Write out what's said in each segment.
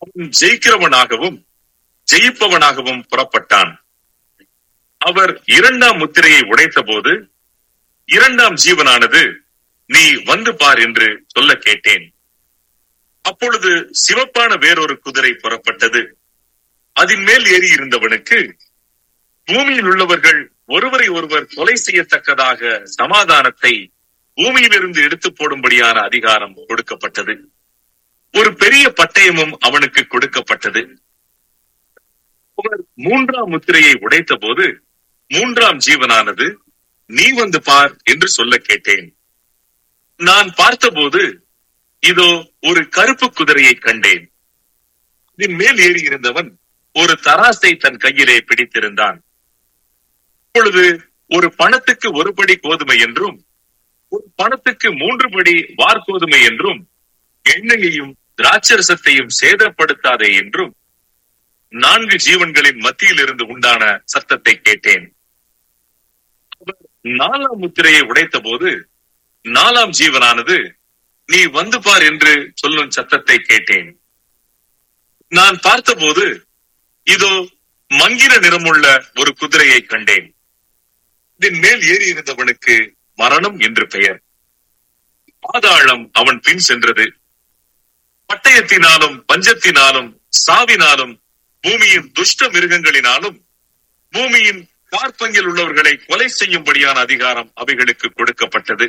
அவன் ஜெயிக்கிறவனாகவும் ஜெயிப்பவனாகவும் புறப்பட்டான் அவர் இரண்டாம் முத்திரையை உடைத்தபோது இரண்டாம் ஜீவனானது நீ வந்து பார் என்று சொல்ல கேட்டேன் அப்பொழுது சிவப்பான வேறொரு குதிரை புறப்பட்டது அதன் மேல் ஏறி இருந்தவனுக்கு பூமியில் உள்ளவர்கள் ஒருவரை ஒருவர் கொலை செய்யத்தக்கதாக சமாதானத்தை பூமியிலிருந்து எடுத்து போடும்படியான அதிகாரம் கொடுக்கப்பட்டது ஒரு பெரிய பட்டயமும் அவனுக்கு கொடுக்கப்பட்டது அவர் மூன்றாம் முத்திரையை உடைத்த போது மூன்றாம் ஜீவனானது நீ வந்து பார் என்று சொல்ல கேட்டேன் நான் பார்த்தபோது இதோ ஒரு கருப்பு குதிரையை கண்டேன் இதன் மேல் ஏறி இருந்தவன் ஒரு தராசை தன் கையிலே பிடித்திருந்தான் இப்பொழுது ஒரு பணத்துக்கு ஒரு படி கோதுமை என்றும் ஒரு பணத்துக்கு மூன்று படி வார்கோதுமை என்றும் எண்ணெயையும் திராட்சரசத்தையும் சேதப்படுத்தாதே என்றும் நான்கு ஜீவன்களின் மத்தியில் இருந்து உண்டான சத்தத்தை கேட்டேன் அவர் நாலாம் முத்திரையை உடைத்த போது நாலாம் ஜீவனானது நீ வந்து பார் என்று சொல்லும் சத்தத்தை கேட்டேன் நான் பார்த்தபோது இதோ மங்கிர நிறமுள்ள ஒரு குதிரையை கண்டேன் இதன் மேல் ஏறி இருந்தவனுக்கு மரணம் என்று பெயர் பாதாளம் அவன் பின் சென்றது பட்டயத்தினாலும் பஞ்சத்தினாலும் சாவினாலும் பூமியின் துஷ்ட மிருகங்களினாலும் பூமியின் கார்பங்கில் உள்ளவர்களை கொலை செய்யும்படியான அதிகாரம் அவைகளுக்கு கொடுக்கப்பட்டது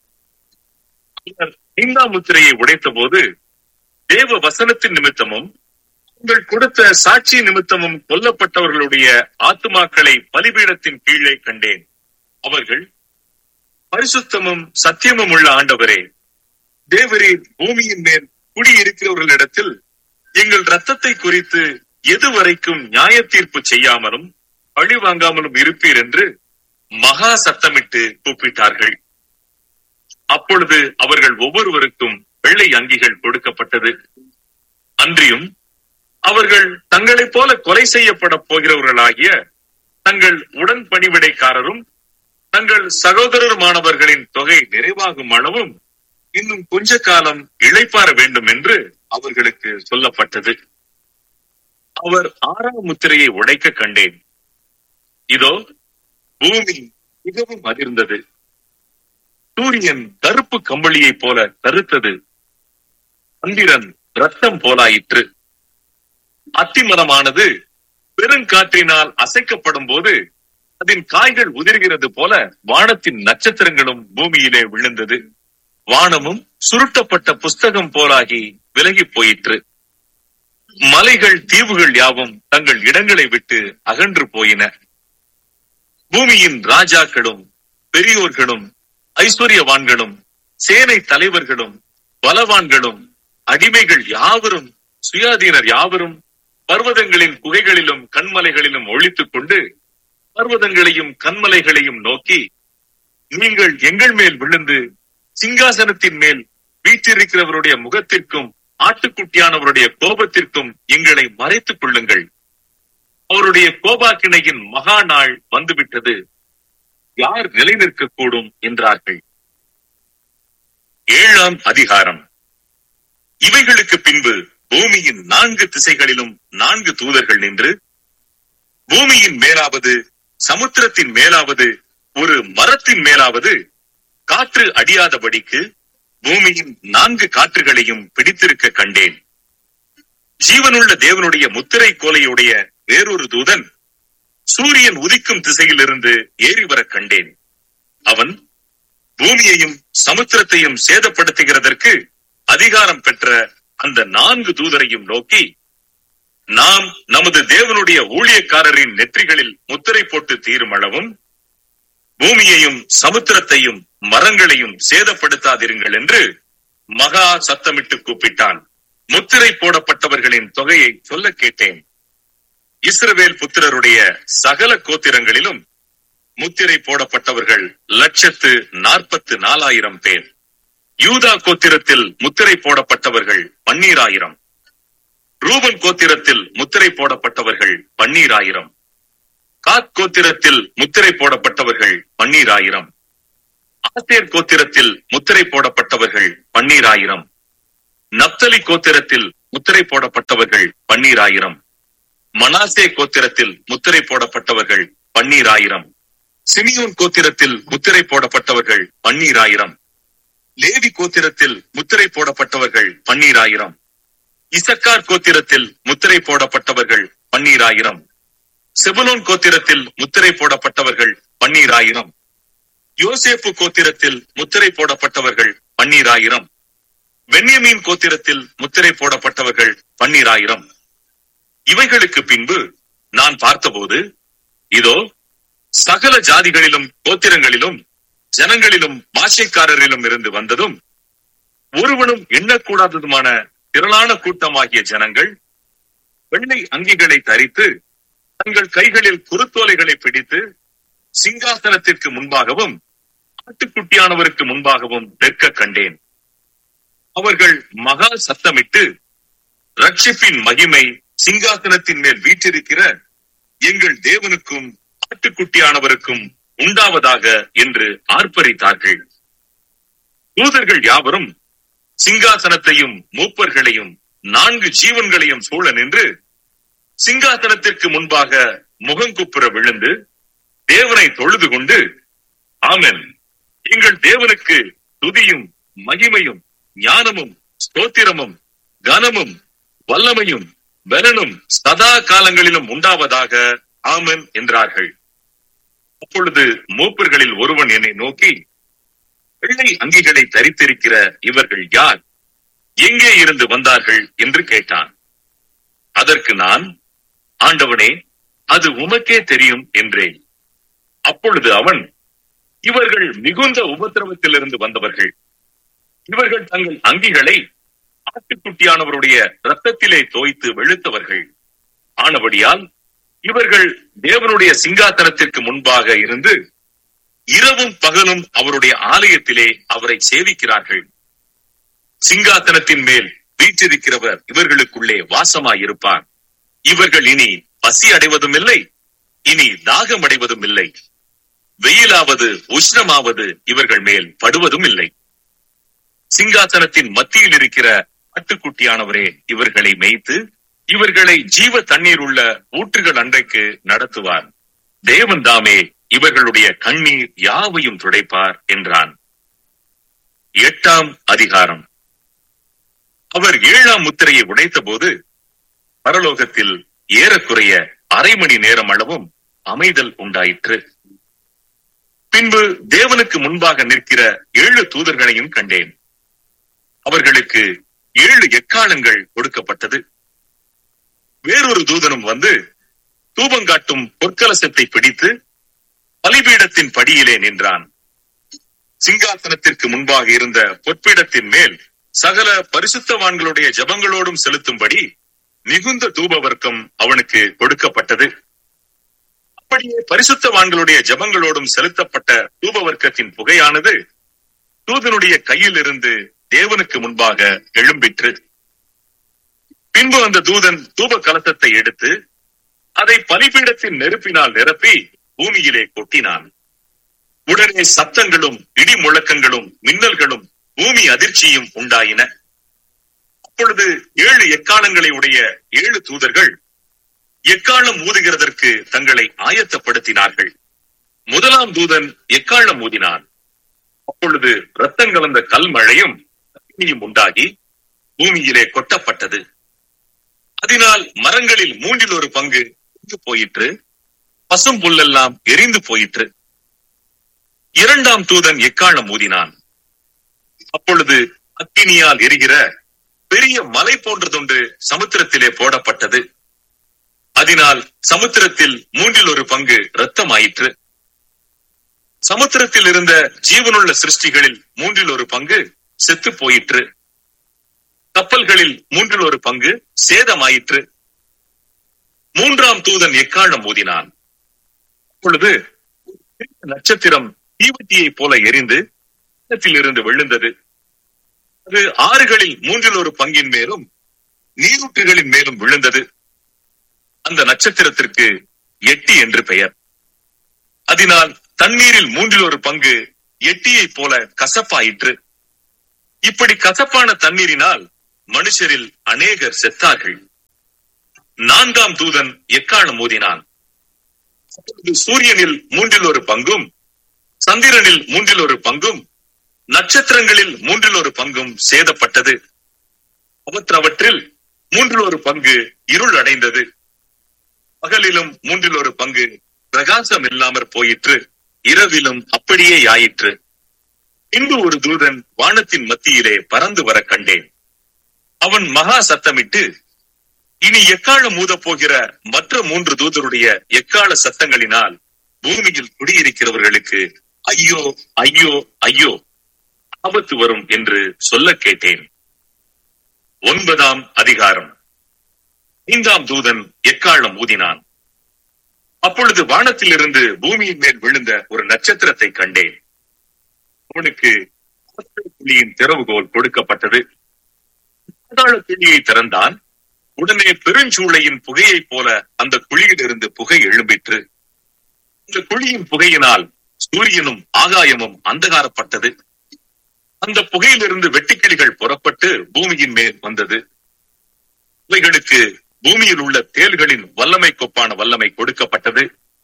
அவர் ஐந்தாம் முத்திரையை உடைத்த போது தேவ வசனத்தின் நிமித்தமும் உங்கள் கொடுத்த சாட்சி நிமித்தமும் கொல்லப்பட்டவர்களுடைய ஆத்துமாக்களை பலிபீடத்தின் கீழே கண்டேன் அவர்கள் பரிசுத்தமும் சத்தியமும் உள்ள ஆண்டவரே தேவரீர் பூமியின் மேல் குடியிருக்கிறவர்களிடத்தில் எங்கள் ரத்தத்தை குறித்து எதுவரைக்கும் நியாய தீர்ப்பு செய்யாமலும் பழி வாங்காமலும் இருப்பீர் என்று மகா சத்தமிட்டு கூப்பிட்டார்கள் அப்பொழுது அவர்கள் ஒவ்வொருவருக்கும் வெள்ளை அங்கிகள் கொடுக்கப்பட்டது அன்றியும் அவர்கள் தங்களைப் போல கொலை செய்யப்பட போகிறவர்களாகிய தங்கள் உடன் பணிவிடைக்காரரும் தங்கள் சகோதரருமானவர்களின் தொகை நிறைவாகும் அளவும் இன்னும் கொஞ்ச காலம் இளைப்பாற வேண்டும் என்று அவர்களுக்கு சொல்லப்பட்டது அவர் ஆறாம் முத்திரையை உடைக்க கண்டேன் இதோ பூமி மிகவும் அதிர்ந்தது சூரியன் கருப்பு கம்பளியைப் போல கருத்தது சந்திரன் ரத்தம் போலாயிற்று அத்திமரமானது பெருங்காற்றினால் அசைக்கப்படும் போது அதன் காய்கள் உதிர்கிறது போல வானத்தின் நட்சத்திரங்களும் பூமியிலே விழுந்தது வானமும் சுருட்டப்பட்ட புஸ்தகம் போலாகி விலகி போயிற்று மலைகள் தீவுகள் யாவும் தங்கள் இடங்களை விட்டு அகன்று போயின பூமியின் ராஜாக்களும் பெரியோர்களும் ஐஸ்வர்யவான்களும் சேனை தலைவர்களும் பலவான்களும் அடிமைகள் யாவரும் சுயாதீனர் யாவரும் பர்வதங்களின் குகைகளிலும் கண்மலைகளிலும் ஒழித்துக் கொண்டு பர்வதங்களையும் கண்மலைகளையும் நோக்கி நீங்கள் எங்கள் மேல் விழுந்து சிங்காசனத்தின் மேல் வீற்றிருக்கிறவருடைய முகத்திற்கும் ஆட்டுக்குட்டியானவருடைய கோபத்திற்கும் எங்களை மறைத்துக் கொள்ளுங்கள் அவருடைய கோபாக்கினையின் மகா நாள் வந்துவிட்டது யார் நிலை நிற்கக்கூடும் என்றார்கள் ஏழாம் அதிகாரம் இவைகளுக்கு பின்பு பூமியின் நான்கு திசைகளிலும் நான்கு தூதர்கள் நின்று பூமியின் மேலாவது சமுத்திரத்தின் மேலாவது ஒரு மரத்தின் மேலாவது காற்று அடியாதபடிக்கு பூமியின் நான்கு காற்றுகளையும் பிடித்திருக்க கண்டேன் ஜீவனுள்ள தேவனுடைய முத்திரை கோலையுடைய வேறொரு தூதன் சூரியன் உதிக்கும் திசையிலிருந்து ஏறி வர கண்டேன் அவன் பூமியையும் சமுத்திரத்தையும் சேதப்படுத்துகிறதற்கு அதிகாரம் பெற்ற அந்த நான்கு தூதரையும் நோக்கி நாம் நமது தேவனுடைய ஊழியக்காரரின் நெற்றிகளில் முத்திரை போட்டு தீரும் அளவும் பூமியையும் சமுத்திரத்தையும் மரங்களையும் சேதப்படுத்தாதிருங்கள் என்று மகா சத்தமிட்டு கூப்பிட்டான் முத்திரை போடப்பட்டவர்களின் தொகையை சொல்ல கேட்டேன் இஸ்ரவேல் புத்திரருடைய சகல கோத்திரங்களிலும் முத்திரை போடப்பட்டவர்கள் லட்சத்து நாற்பத்து நாலாயிரம் பேர் யூதா கோத்திரத்தில் முத்திரை போடப்பட்டவர்கள் பன்னீராயிரம் ரூபன் கோத்திரத்தில் முத்திரை போடப்பட்டவர்கள் பன்னீராயிரம் காத் கோத்திரத்தில் முத்திரை போடப்பட்டவர்கள் பன்னீராயிரம் ஆசேர் கோத்திரத்தில் முத்திரை போடப்பட்டவர்கள் பன்னீராயிரம் நப்தலி கோத்திரத்தில் முத்திரை போடப்பட்டவர்கள் பன்னீராயிரம் மனாசே கோத்திரத்தில் முத்திரை போடப்பட்டவர்கள் பன்னீராயிரம் சிமியோன் கோத்திரத்தில் முத்திரை போடப்பட்டவர்கள் பன்னீராயிரம் லேவி கோத்திரத்தில் முத்திரை போடப்பட்டவர்கள் பன்னீராயிரம் இசக்கார் கோத்திரத்தில் முத்திரை போடப்பட்டவர்கள் பன்னீராயிரம் செபுலோன் கோத்திரத்தில் முத்திரை போடப்பட்டவர்கள் பன்னீராயிரம் யோசேப்பு கோத்திரத்தில் முத்திரை போடப்பட்டவர்கள் பன்னீராயிரம் பென்யமீன் கோத்திரத்தில் முத்திரை போடப்பட்டவர்கள் பன்னீராயிரம் இவைகளுக்கு பின்பு நான் பார்த்தபோது இதோ சகல ஜாதிகளிலும் கோத்திரங்களிலும் ஜனங்களிலும் பாஷைக்காரரிலும் இருந்து வந்ததும் ஒருவனும் எண்ணக்கூடாததுமான திரளான கூட்டமாகிய ஜனங்கள் வெள்ளை அங்கிகளை தரித்து தங்கள் கைகளில் குருத்தோலைகளை பிடித்து சிங்காசனத்திற்கு முன்பாகவும் ஆட்டுக்குட்டியானவருக்கு முன்பாகவும் நிற்க கண்டேன் அவர்கள் மகா சத்தமிட்டு ரட்சிப்பின் மகிமை சிங்காசனத்தின் மேல் வீற்றிருக்கிற எங்கள் தேவனுக்கும் ஆட்டுக்குட்டியானவருக்கும் உண்டாவதாக என்று ஆர்ப்பரித்தார்கள் தூதர்கள் யாவரும் சிங்காசனத்தையும் மூப்பர்களையும் நான்கு ஜீவன்களையும் சூழ நின்று சிங்காசனத்திற்கு முன்பாக முகங்குப்புற விழுந்து தேவனை தொழுது கொண்டு ஆமென் எங்கள் தேவனுக்கு துதியும் மகிமையும் ஞானமும் ஸ்தோத்திரமும் கனமும் வல்லமையும் பலனும் சதா காலங்களிலும் உண்டாவதாக ஆமென் என்றார்கள் அப்பொழுது மூப்பர்களில் ஒருவன் என்னை நோக்கி வெள்ளை அங்கிகளை தரித்திருக்கிற இவர்கள் யார் எங்கே இருந்து வந்தார்கள் என்று கேட்டான் அதற்கு நான் ஆண்டவனே அது உமக்கே தெரியும் என்றேன் அப்பொழுது அவன் இவர்கள் மிகுந்த உபத்திரவத்திலிருந்து வந்தவர்கள் இவர்கள் தங்கள் அங்கிகளை ஆட்டுக்குட்டியானவருடைய ரத்தத்திலே தோய்த்து வெளுத்தவர்கள் ஆனபடியால் இவர்கள் தேவனுடைய சிங்காசனத்திற்கு முன்பாக இருந்து இரவும் பகலும் அவருடைய ஆலயத்திலே அவரை சேவிக்கிறார்கள் சிங்காசனத்தின் மேல் வீற்றிருக்கிறவர் இவர்களுக்குள்ளே வாசமாயிருப்பார் இவர்கள் இனி பசி அடைவதும் இல்லை இனி தாகம் அடைவதும் இல்லை வெயிலாவது உஷ்ணமாவது இவர்கள் மேல் படுவதும் இல்லை சிங்காசனத்தின் மத்தியில் இருக்கிற ஆட்டுக்குட்டியானவரே இவர்களை மேய்த்து இவர்களை ஜீவ தண்ணீர் உள்ள ஊற்றுகள் அன்றைக்கு நடத்துவார் தேவன் தாமே இவர்களுடைய கண்ணீர் யாவையும் துடைப்பார் என்றான் எட்டாம் அதிகாரம் அவர் ஏழாம் முத்திரையை உடைத்தபோது பரலோகத்தில் ஏறக்குறைய அரை மணி நேரம் அளவும் அமைதல் உண்டாயிற்று பின்பு தேவனுக்கு முன்பாக நிற்கிற ஏழு தூதர்களையும் கண்டேன் அவர்களுக்கு ஏழு எக்காலங்கள் கொடுக்கப்பட்டது வேறொரு தூதனும் வந்து தூபங்காட்டும் பொற்கலசத்தை பிடித்து பலிபீடத்தின் படியிலே நின்றான் சிங்காசனத்திற்கு முன்பாக இருந்த பொற்பீடத்தின் மேல் சகல பரிசுத்தவான்களுடைய ஜபங்களோடும் செலுத்தும்படி மிகுந்த தூப வர்க்கம் அவனுக்கு கொடுக்கப்பட்டது அப்படியே பரிசுத்தவான்களுடைய ஜபங்களோடும் செலுத்தப்பட்ட தூப வர்க்கத்தின் புகையானது தூதனுடைய கையில் இருந்து தேவனுக்கு முன்பாக எழும்பிற்று பின்பு அந்த தூதன் தூப கலசத்தை எடுத்து அதை பலிபீடத்தின் நெருப்பினால் நிரப்பி பூமியிலே கொட்டினான் உடனே சத்தங்களும் இடி முழக்கங்களும் மின்னல்களும் பூமி அதிர்ச்சியும் உண்டாயின அப்பொழுது ஏழு எக்காலங்களை உடைய ஏழு தூதர்கள் எக்காலம் ஊதுகிறதற்கு தங்களை ஆயத்தப்படுத்தினார்கள் முதலாம் தூதன் எக்காலம் ஊதினான் அப்பொழுது ரத்தம் கலந்த கல்மழையும் அக்னியும் உண்டாகி பூமியிலே கொட்டப்பட்டது அதனால் மரங்களில் மூன்றில் ஒரு பங்கு எரிந்து போயிற்று பசும் புல்லெல்லாம் எரிந்து போயிற்று இரண்டாம் தூதன் எக்காலம் ஊதினான் அப்பொழுது அக்கினியால் எரிகிற பெரிய மலை போன்றதொன்று சமுத்திரத்திலே போடப்பட்டது அதனால் சமுத்திரத்தில் மூன்றில் ஒரு பங்கு இரத்தமாயிற்று சமுத்திரத்தில் இருந்த ஜீவனுள்ள சிருஷ்டிகளில் மூன்றில் ஒரு பங்கு செத்து போயிற்று கப்பல்களில் மூன்றில் ஒரு பங்கு சேதமாயிற்று மூன்றாம் தூதன் எக்காலம் ஊதினான் அப்பொழுது நட்சத்திரம் தீவட்டியை போல எரிந்து இருந்து விழுந்தது அது ஆறுகளில் மூன்றில் ஒரு பங்கின் மேலும் நீரூற்றுகளின் மேலும் விழுந்தது அந்த நட்சத்திரத்திற்கு எட்டி என்று பெயர் அதனால் தண்ணீரில் மூன்றில் ஒரு பங்கு எட்டியை போல கசப்பாயிற்று இப்படி கசப்பான தண்ணீரினால் மனுஷரில் அநேகர் செத்தார்கள் நான்காம் தூதன் எக்காலம் மோதினான் அப்பொழுது சூரியனில் மூன்றில் ஒரு பங்கும் சந்திரனில் மூன்றில் ஒரு பங்கும் நட்சத்திரங்களில் மூன்றில் ஒரு பங்கும் சேதப்பட்டது அவற்றவற்றில் மூன்றில் ஒரு பங்கு இருள் அடைந்தது பகலிலும் மூன்றில் ஒரு பங்கு பிரகாசம் இல்லாமற் போயிற்று இரவிலும் அப்படியே ஆயிற்று பின்பு ஒரு தூதன் வானத்தின் மத்தியிலே பறந்து வர கண்டேன் அவன் மகா சத்தமிட்டு இனி எக்காலம் மூதப் போகிற மற்ற மூன்று தூதருடைய எக்கால சத்தங்களினால் பூமியில் குடியிருக்கிறவர்களுக்கு ஐயோ ஐயோ ஐயோ ஆபத்து வரும் என்று சொல்ல கேட்டேன் ஒன்பதாம் அதிகாரம் ஐந்தாம் தூதன் எக்காலம் ஊதினான் அப்பொழுது வானத்திலிருந்து பூமியின் மேல் விழுந்த ஒரு நட்சத்திரத்தை கண்டேன் அவனுக்கு புள்ளியின் திறவுகோல் கொடுக்கப்பட்டது பாதாள குழியை திறந்தான் உடனே பெருஞ்சூளையின் புகையைப் போல அந்த குழியிலிருந்து புகை எழும்பிற்று இந்த குழியின் புகையினால் சூரியனும் ஆகாயமும் அந்தகாரப்பட்டது அந்த புகையிலிருந்து வெட்டுக்கிளிகள் புறப்பட்டு பூமியின் மேல் வந்தது இவைகளுக்கு பூமியில் உள்ள தேள்களின் வல்லமை கொப்பான வல்லமை கொடுக்கப்பட்டது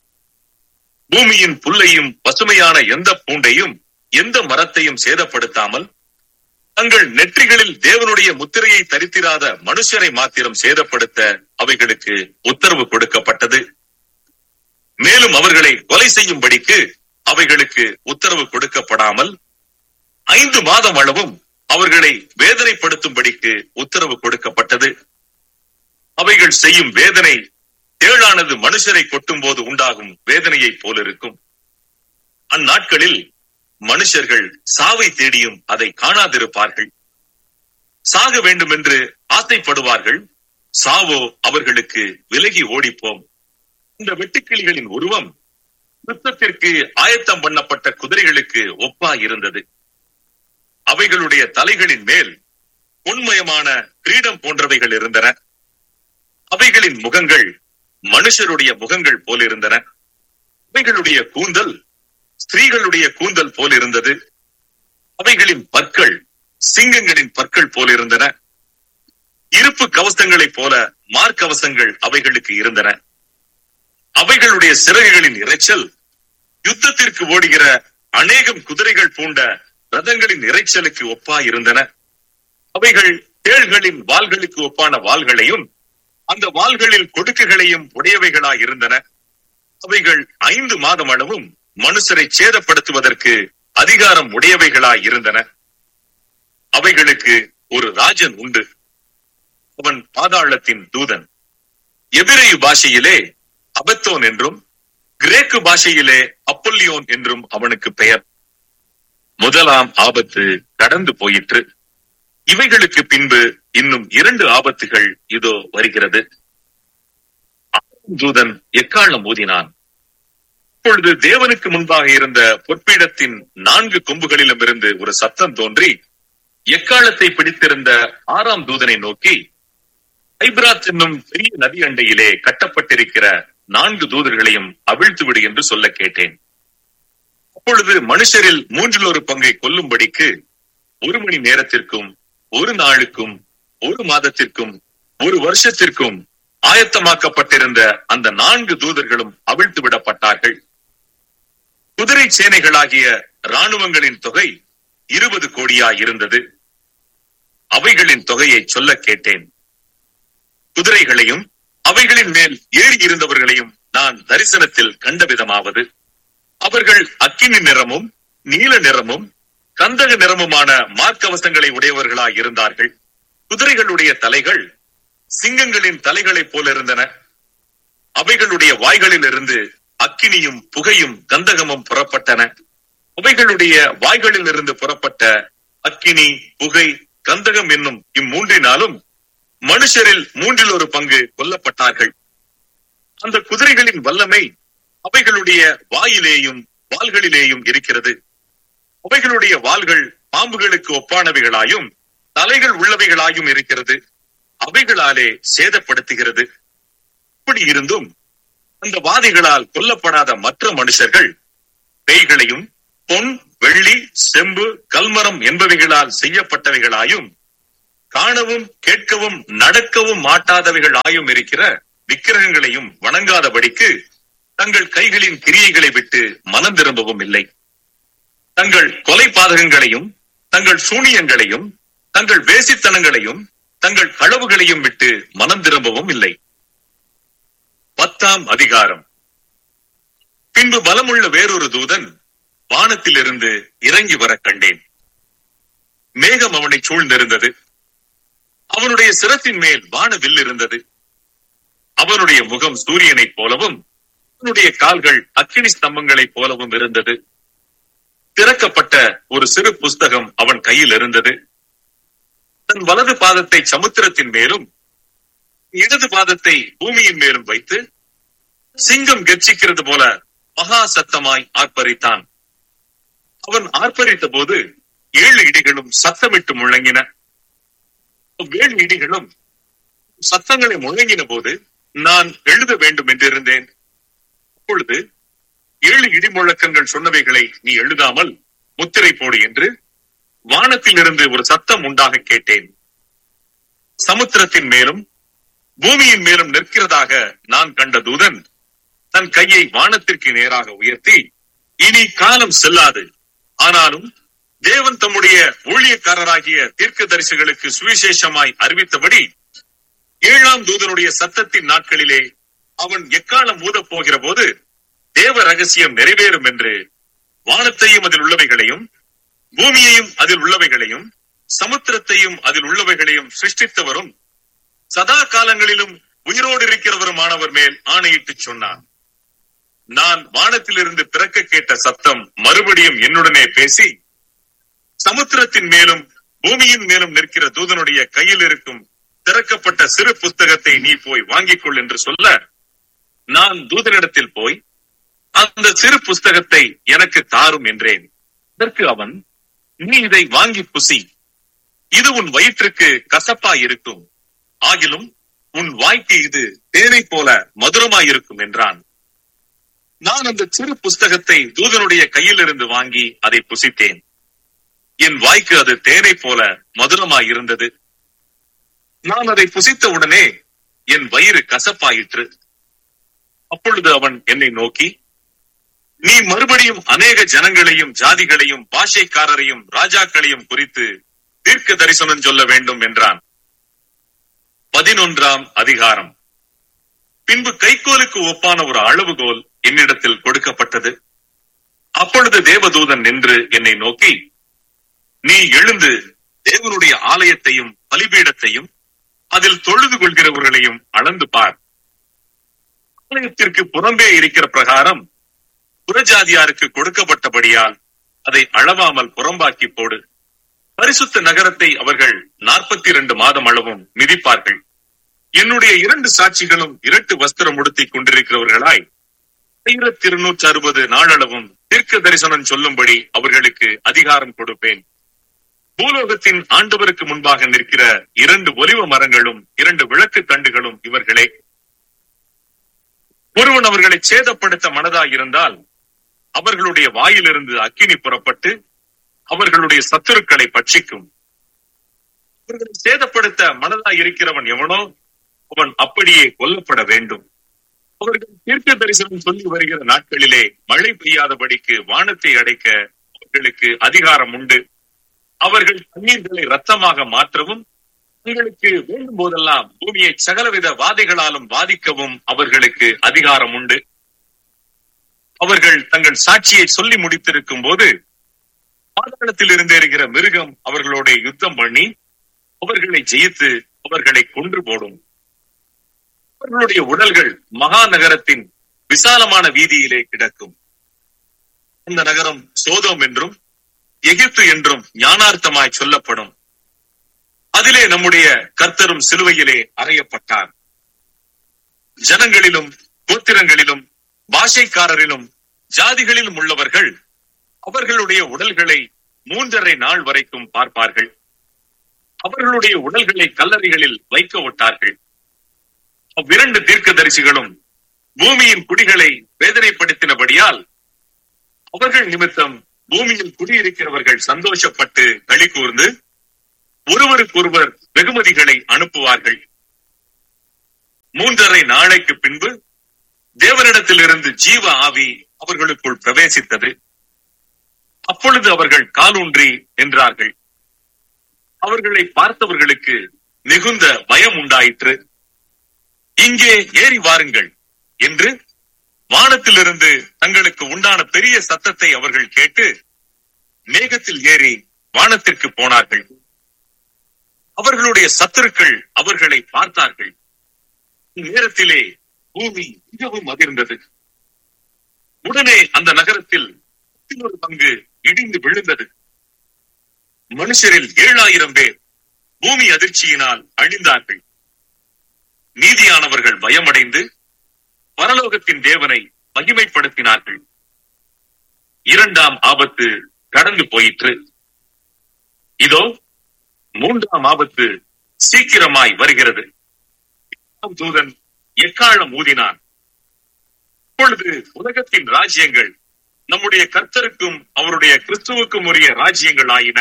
பூமியின் புல்லையும் பசுமையான எந்த பூண்டையும் எந்த மரத்தையும் சேதப்படுத்தாமல் தங்கள் நெற்றிகளில் தேவனுடைய முத்திரையை தரித்திராத மனுஷரை மாத்திரம் சேதப்படுத்த அவைகளுக்கு உத்தரவு கொடுக்கப்பட்டது மேலும் அவர்களை கொலை செய்யும்படிக்கு அவைகளுக்கு உத்தரவு கொடுக்கப்படாமல் ஐந்து மாதம் அளவும் அவர்களை வேதனைப்படுத்தும்படிக்கு உத்தரவு கொடுக்கப்பட்டது அவைகள் செய்யும் வேதனை தேளானது மனுஷரை கொட்டும் போது உண்டாகும் வேதனையைப் போலிருக்கும் அந்நாட்களில் மனுஷர்கள் சாவை தேடியும் அதை காணாதிருப்பார்கள் சாக வேண்டும் என்று ஆசைப்படுவார்கள் சாவோ அவர்களுக்கு விலகி ஓடிப்போம் இந்த வெட்டுக்கிளிகளின் உருவம் யுத்தத்திற்கு ஆயத்தம் பண்ணப்பட்ட குதிரைகளுக்கு ஒப்பா இருந்தது அவைகளுடைய தலைகளின் மேல் பொன்மயமான கிரீடம் போன்றவைகள் இருந்தன அவைகளின் முகங்கள் மனுஷருடைய முகங்கள் போலிருந்தன அவைகளுடைய கூந்தல் ஸ்திரீகளுடைய கூந்தல் போல் இருந்தது அவைகளின் பற்கள் சிங்கங்களின் பற்கள் போல் இருந்தன இருப்பு கவசங்களைப் போல மார்க்கவசங்கள் அவைகளுக்கு இருந்தன அவைகளுடைய சிறகுகளின் இரைச்சல் யுத்தத்திற்கு ஓடுகிற அநேகம் குதிரைகள் பூண்ட ரதங்களின் இரைச்சலுக்கு ஒப்பா இருந்தன அவைகள் தேள்களின் வாள்களுக்கு ஒப்பான வாள்களையும் அந்த வாள்களில் கொடுக்குகளையும் உடையவைகளாய் இருந்தன அவைகள் ஐந்து மாதம் அளவும் மனுஷரை சேதப்படுத்துவதற்கு அதிகாரம் உடையவைகளாய் இருந்தன அவைகளுக்கு ஒரு ராஜன் உண்டு அவன் பாதாளத்தின் தூதன் எபிரேயு பாஷையிலே அபத்தோன் என்றும் கிரேக்கு பாஷையிலே அப்பல்லியோன் என்றும் அவனுக்கு பெயர் முதலாம் ஆபத்து கடந்து போயிற்று இவைகளுக்கு பின்பு இன்னும் இரண்டு ஆபத்துகள் இதோ வருகிறது தூதன் எக்காலம் ஊதினான் அப்பொழுது தேவனுக்கு முன்பாக இருந்த பொற்பீடத்தின் நான்கு கொம்புகளிலும் இருந்து ஒரு சத்தம் தோன்றி எக்காலத்தை பிடித்திருந்த ஆறாம் தூதனை நோக்கி ஐப்ராத் என்னும் பெரிய நதி அண்டையிலே கட்டப்பட்டிருக்கிற நான்கு தூதர்களையும் அவிழ்த்து விடு என்று சொல்ல கேட்டேன் அப்பொழுது மனுஷரில் மூன்றில் ஒரு பங்கை கொல்லும்படிக்கு ஒரு மணி நேரத்திற்கும் ஒரு நாளுக்கும் ஒரு மாதத்திற்கும் ஒரு வருஷத்திற்கும் ஆயத்தமாக்கப்பட்டிருந்த அந்த நான்கு தூதர்களும் அவிழ்த்து விடப்பட்டார்கள் குதிரை சேனைகளாகிய இராணுவங்களின் தொகை இருபது கோடியாய் இருந்தது அவைகளின் தொகையை சொல்ல கேட்டேன் குதிரைகளையும் அவைகளின் மேல் ஏறி இருந்தவர்களையும் நான் தரிசனத்தில் கண்ட விதமாவது அவர்கள் அக்கினி நிறமும் நீல நிறமும் கந்தக நிறமுமான மார்க்கவசங்களை உடையவர்களாய் இருந்தார்கள் குதிரைகளுடைய தலைகள் சிங்கங்களின் தலைகளைப் போல இருந்தன அவைகளுடைய வாய்களில் இருந்து அக்கினியும் புகையும் கந்தகமும் புறப்பட்டன அவைகளுடைய வாய்களில் இருந்து புறப்பட்ட அக்கினி புகை கந்தகம் என்னும் இம்மூன்றினாலும் மனுஷரில் மூன்றில் ஒரு பங்கு கொல்லப்பட்டார்கள் அந்த குதிரைகளின் வல்லமை அவைகளுடைய வாயிலேயும் வாள்களிலேயும் இருக்கிறது அவைகளுடைய வாள்கள் பாம்புகளுக்கு ஒப்பானவைகளாயும் தலைகள் உள்ளவைகளாயும் இருக்கிறது அவைகளாலே சேதப்படுத்துகிறது இப்படி இருந்தும் அந்த வாதிகளால் கொல்லப்படாத மற்ற மனுஷர்கள் பேய்களையும் பொன் வெள்ளி செம்பு கல்மரம் என்பவைகளால் செய்யப்பட்டவைகளாயும் காணவும் கேட்கவும் நடக்கவும் மாட்டாதவைகள் ஆயும் இருக்கிற விக்கிரகங்களையும் வணங்காதபடிக்கு தங்கள் கைகளின் கிரியைகளை விட்டு மனம் திரும்பவும் இல்லை தங்கள் கொலை பாதகங்களையும் தங்கள் சூனியங்களையும் தங்கள் வேசித்தனங்களையும் தங்கள் களவுகளையும் விட்டு மனம் திரும்பவும் இல்லை பத்தாம் அதிகாரம் பின்பு பலமுள்ள வேறொரு தூதன் வானத்திலிருந்து இறங்கி வர கண்டேன் மேகம் அவனை சூழ்ந்திருந்தது அவனுடைய சிரத்தின் மேல் வானவில் இருந்தது அவனுடைய முகம் சூரியனைப் போலவும் அவனுடைய கால்கள் அக்கினி ஸ்தம்பங்களைப் போலவும் இருந்தது திறக்கப்பட்ட ஒரு சிறு புஸ்தகம் அவன் கையில் இருந்தது தன் வலது பாதத்தை சமுத்திரத்தின் மேலும் இடது பாதத்தை பூமியின் மேலும் வைத்து சிங்கம் கர்ச்சிக்கிறது போல மகா சத்தமாய் ஆர்ப்பரித்தான் அவன் ஆர்ப்பரித்த போது ஏழு இடிகளும் சத்தமிட்டு முழங்கின ஏழு இடிகளும் சத்தங்களை முழங்கின போது நான் எழுத வேண்டும் என்றிருந்தேன் அப்பொழுது ஏழு இடி முழக்கங்கள் சொன்னவைகளை நீ எழுதாமல் முத்திரை போடு என்று வானத்திலிருந்து ஒரு சத்தம் உண்டாக கேட்டேன் சமுத்திரத்தின் மேலும் பூமியின் மேலும் நிற்கிறதாக நான் கண்ட தூதன் தன் கையை வானத்திற்கு நேராக உயர்த்தி இனி காலம் செல்லாது ஆனாலும் தேவன் தம்முடைய ஊழியக்காரராகிய தீர்க்க தரிசிகளுக்கு சுவிசேஷமாய் அறிவித்தபடி ஏழாம் தூதனுடைய சத்தத்தின் நாட்களிலே அவன் எக்காலம் ஊதப் போகிற போது தேவ ரகசியம் நிறைவேறும் என்று வானத்தையும் அதில் உள்ளவைகளையும் பூமியையும் அதில் உள்ளவைகளையும் சமுத்திரத்தையும் அதில் உள்ளவைகளையும் சிருஷ்டித்தவரும் சதா காலங்களிலும் உயிரோடு இருக்கிறவருமானவர் மேல் ஆணையிட்டு சொன்னான் நான் வானத்திலிருந்து பிறக்க கேட்ட சத்தம் மறுபடியும் என்னுடனே பேசி சமுத்திரத்தின் மேலும் பூமியின் மேலும் நிற்கிற தூதனுடைய கையில் இருக்கும் திறக்கப்பட்ட சிறு புஸ்தகத்தை நீ போய் வாங்கிக் கொள் என்று சொல்ல நான் தூதனிடத்தில் போய் அந்த சிறு புஸ்தகத்தை எனக்கு தாரும் என்றேன் அதற்கு அவன் நீ இதை வாங்கி புசி இது உன் வயிற்றுக்கு கசப்பா இருக்கும் ஆகிலும் உன் வாய்க்கு இது தேனை போல மதுரமாயிருக்கும் என்றான் நான் அந்த சிறு புஸ்தகத்தை தூதனுடைய கையிலிருந்து வாங்கி அதை புசித்தேன் என் வாய்க்கு அது தேனை போல மதுரமாய் இருந்தது நான் அதை புசித்த உடனே என் வயிறு கசப்பாயிற்று அப்பொழுது அவன் என்னை நோக்கி நீ மறுபடியும் அநேக ஜனங்களையும் ஜாதிகளையும் பாஷைக்காரரையும் ராஜாக்களையும் குறித்து தீர்க்க தரிசனம் சொல்ல வேண்டும் என்றான் பதினொன்றாம் அதிகாரம் பின்பு கைகோலுக்கு ஒப்பான ஒரு அளவுகோல் என்னிடத்தில் கொடுக்கப்பட்டது அப்பொழுது தேவதூதன் நின்று என்னை நோக்கி நீ எழுந்து தேவனுடைய ஆலயத்தையும் பலிபீடத்தையும் அதில் தொழுது கொள்கிறவர்களையும் அளந்து பார் ஆலயத்திற்கு புறம்பே இருக்கிற பிரகாரம் புறஜாதியாருக்கு கொடுக்கப்பட்டபடியால் அதை அளவாமல் புறம்பாக்கி போடு பரிசுத்த நகரத்தை அவர்கள் நாற்பத்தி இரண்டு மாதம் அளவும் மிதிப்பார்கள் என்னுடைய இரண்டு சாட்சிகளும் இரட்டு வஸ்திரம் உடுத்திக் கொண்டிருக்கிறவர்களாய் ஆயிரத்தி இருநூற்றி அறுபது நாளளவும் தீர்க்க தரிசனம் சொல்லும்படி அவர்களுக்கு அதிகாரம் கொடுப்பேன் பூலோகத்தின் ஆண்டவருக்கு முன்பாக நிற்கிற இரண்டு ஒலிவ மரங்களும் இரண்டு விளக்கு தண்டுகளும் இவர்களே ஒருவன் அவர்களை சேதப்படுத்த மனதாயிருந்தால் அவர்களுடைய வாயிலிருந்து அக்கினி புறப்பட்டு அவர்களுடைய சத்துருக்களை பட்சிக்கும் அவர்களை சேதப்படுத்த மனதாய் இருக்கிறவன் எவனோ அவன் அப்படியே கொல்லப்பட வேண்டும் அவர்கள் தீர்க்க தரிசனம் சொல்லி வருகிற நாட்களிலே மழை பெய்யாதபடிக்கு வானத்தை அடைக்க அவர்களுக்கு அதிகாரம் உண்டு அவர்கள் தண்ணீர்களை ரத்தமாக மாற்றவும் தங்களுக்கு வேண்டும் போதெல்லாம் பூமியை சகலவித வாதைகளாலும் பாதிக்கவும் அவர்களுக்கு அதிகாரம் உண்டு அவர்கள் தங்கள் சாட்சியை சொல்லி முடித்திருக்கும் போது பாதாளத்தில் இருந்தேறுகிற மிருகம் அவர்களோட யுத்தம் பண்ணி அவர்களை ஜெயித்து அவர்களை கொன்று போடும் அவர்களுடைய உடல்கள் மகா நகரத்தின் விசாலமான வீதியிலே கிடக்கும் இந்த நகரம் சோதோம் என்றும் எகிப்து என்றும் ஞானார்த்தமாய் சொல்லப்படும் அதிலே நம்முடைய கர்த்தரும் சிலுவையிலே அறையப்பட்டார் ஜனங்களிலும் கோத்திரங்களிலும் பாஷைக்காரரிலும் ஜாதிகளிலும் உள்ளவர்கள் அவர்களுடைய உடல்களை மூன்றரை நாள் வரைக்கும் பார்ப்பார்கள் அவர்களுடைய உடல்களை கல்லறைகளில் வைக்க விட்டார்கள் அவ்விரண்டு தீர்க்கதரிசிகளும் பூமியின் குடிகளை வேதனைப்படுத்தினபடியால் அவர்கள் நிமித்தம் பூமியில் குடியிருக்கிறவர்கள் சந்தோஷப்பட்டு களி கூர்ந்து ஒருவருக்கொருவர் வெகுமதிகளை அனுப்புவார்கள் மூன்றரை நாளைக்கு பின்பு தேவனிடத்திலிருந்து ஜீவ ஆவி அவர்களுக்குள் பிரவேசித்தது அப்பொழுது அவர்கள் காலூன்றி என்றார்கள் அவர்களை பார்த்தவர்களுக்கு மிகுந்த பயம் உண்டாயிற்று இங்கே ஏறி வாருங்கள் என்று வானத்திலிருந்து தங்களுக்கு உண்டான பெரிய சத்தத்தை அவர்கள் கேட்டு மேகத்தில் ஏறி வானத்திற்கு போனார்கள் அவர்களுடைய சத்துருக்கள் அவர்களை பார்த்தார்கள் நேரத்திலே பூமி மிகவும் அதிர்ந்தது உடனே அந்த நகரத்தில் ஒரு பங்கு இடிந்து விழுந்தது மனுஷரில் ஏழாயிரம் பேர் பூமி அதிர்ச்சியினால் அழிந்தார்கள் நீதியானவர்கள் பயமடைந்து பரலோகத்தின் தேவனை மகிமைப்படுத்தினார்கள் இரண்டாம் ஆபத்து கடந்து போயிற்று இதோ மூன்றாம் ஆபத்து சீக்கிரமாய் வருகிறது இரண்டாம் தூதன் எக்காலம் ஊதினான் இப்பொழுது உலகத்தின் ராஜ்யங்கள் நம்முடைய கர்த்தருக்கும் அவருடைய கிறிஸ்துவுக்கும் உரிய ராஜ்யங்கள் ஆயின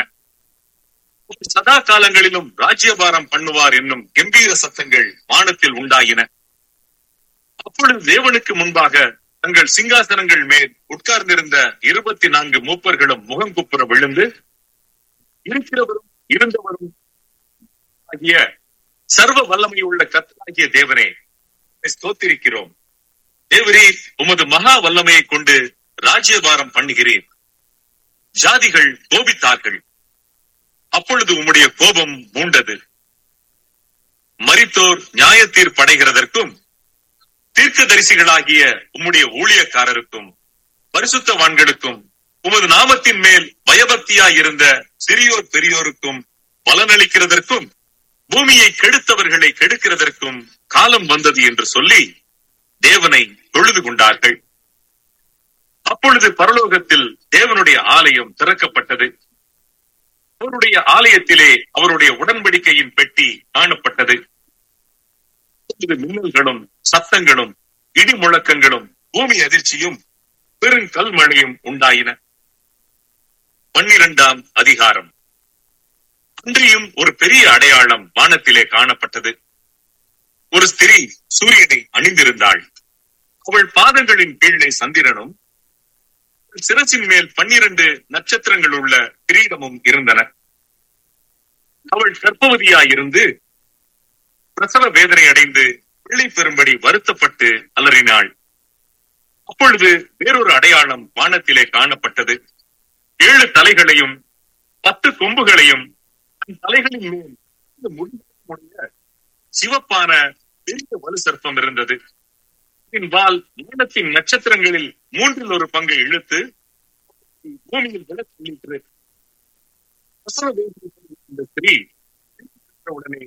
சதா காலங்களிலும் ராஜ்யபாரம் பண்ணுவார் என்னும் கம்பீர சத்தங்கள் வானத்தில் உண்டாயின அப்பொழுது தேவனுக்கு முன்பாக தங்கள் சிங்காசனங்கள் மேல் உட்கார்ந்திருந்த இருபத்தி நான்கு மூப்பர்களும் முகம் குப்புற விழுந்து இருக்கிறவரும் இருந்தவரும் ஆகிய சர்வ வல்லமையுள்ள கர்த்தராகிய தேவனே உம்மை ஸ்தோத்திரிக்கிறோம் தேவரே உமது மகா வல்லமையை கொண்டு ராஜ்யபாரம் பண்ணுகிறேன் ஜாதிகள் கோபித்தார்கள் அப்பொழுது உம்முடைய கோபம் மூண்டது மரித்தோர் நியாயத்தீர் படைகிறதற்கும் தீர்க்கதரிசிகளாகிய உம்முடைய ஊழியக்காரருக்கும் பரிசுத்தவான்களுக்கும் உமது நாமத்தின் மேல் பயபக்தியாயிருந்த சிறியோர் பெரியோருக்கும் பலனளிக்கிறதற்கும் பூமியை கெடுத்தவர்களை கெடுக்கிறதற்கும் காலம் வந்தது என்று சொல்லி தேவனை தொழுது கொண்டார்கள் அப்பொழுது பரலோகத்தில் தேவனுடைய ஆலயம் திறக்கப்பட்டது அவருடைய ஆலயத்திலே அவருடைய உடன்படிக்கையின் பெட்டி காணப்பட்டது அப்பொழுது மின்னல்களும் சத்தங்களும் இடி முழக்கங்களும் பூமி அதிர்ச்சியும் பெருங்கல்மழையும் உண்டாயின பன்னிரண்டாம் அதிகாரம் அன்றியும் ஒரு பெரிய அடையாளம் வானத்திலே காணப்பட்டது ஒரு ஸ்திரீ சூரியனை அணிந்திருந்தாள் அவள் பாதங்களின் கீழே சந்திரனும் சிரசின் மேல் பன்னிரண்டு நட்சத்திரங்கள் உள்ள கிரீடமும் இருந்தன அவள் கர்ப்பவதியாயிருந்து பிரசவ வேதனை அடைந்து பிள்ளை பெறும்படி வருத்தப்பட்டு அலறினாள் அப்பொழுது வேறொரு அடையாளம் வானத்திலே காணப்பட்டது ஏழு தலைகளையும் பத்து கொம்புகளையும் தன் தலைகளின் மேல் இந்த முடிய சிவப்பான பெரிய வலு சர்ப்பம் இருந்தது இதன் வால் வானத்தின் நட்சத்திரங்களில் மூன்றில் ஒரு பங்கை இழுத்து பூமியில் விட சொல்லிற்று பிரசவ வேதனை இந்த ஸ்திரீ உடனே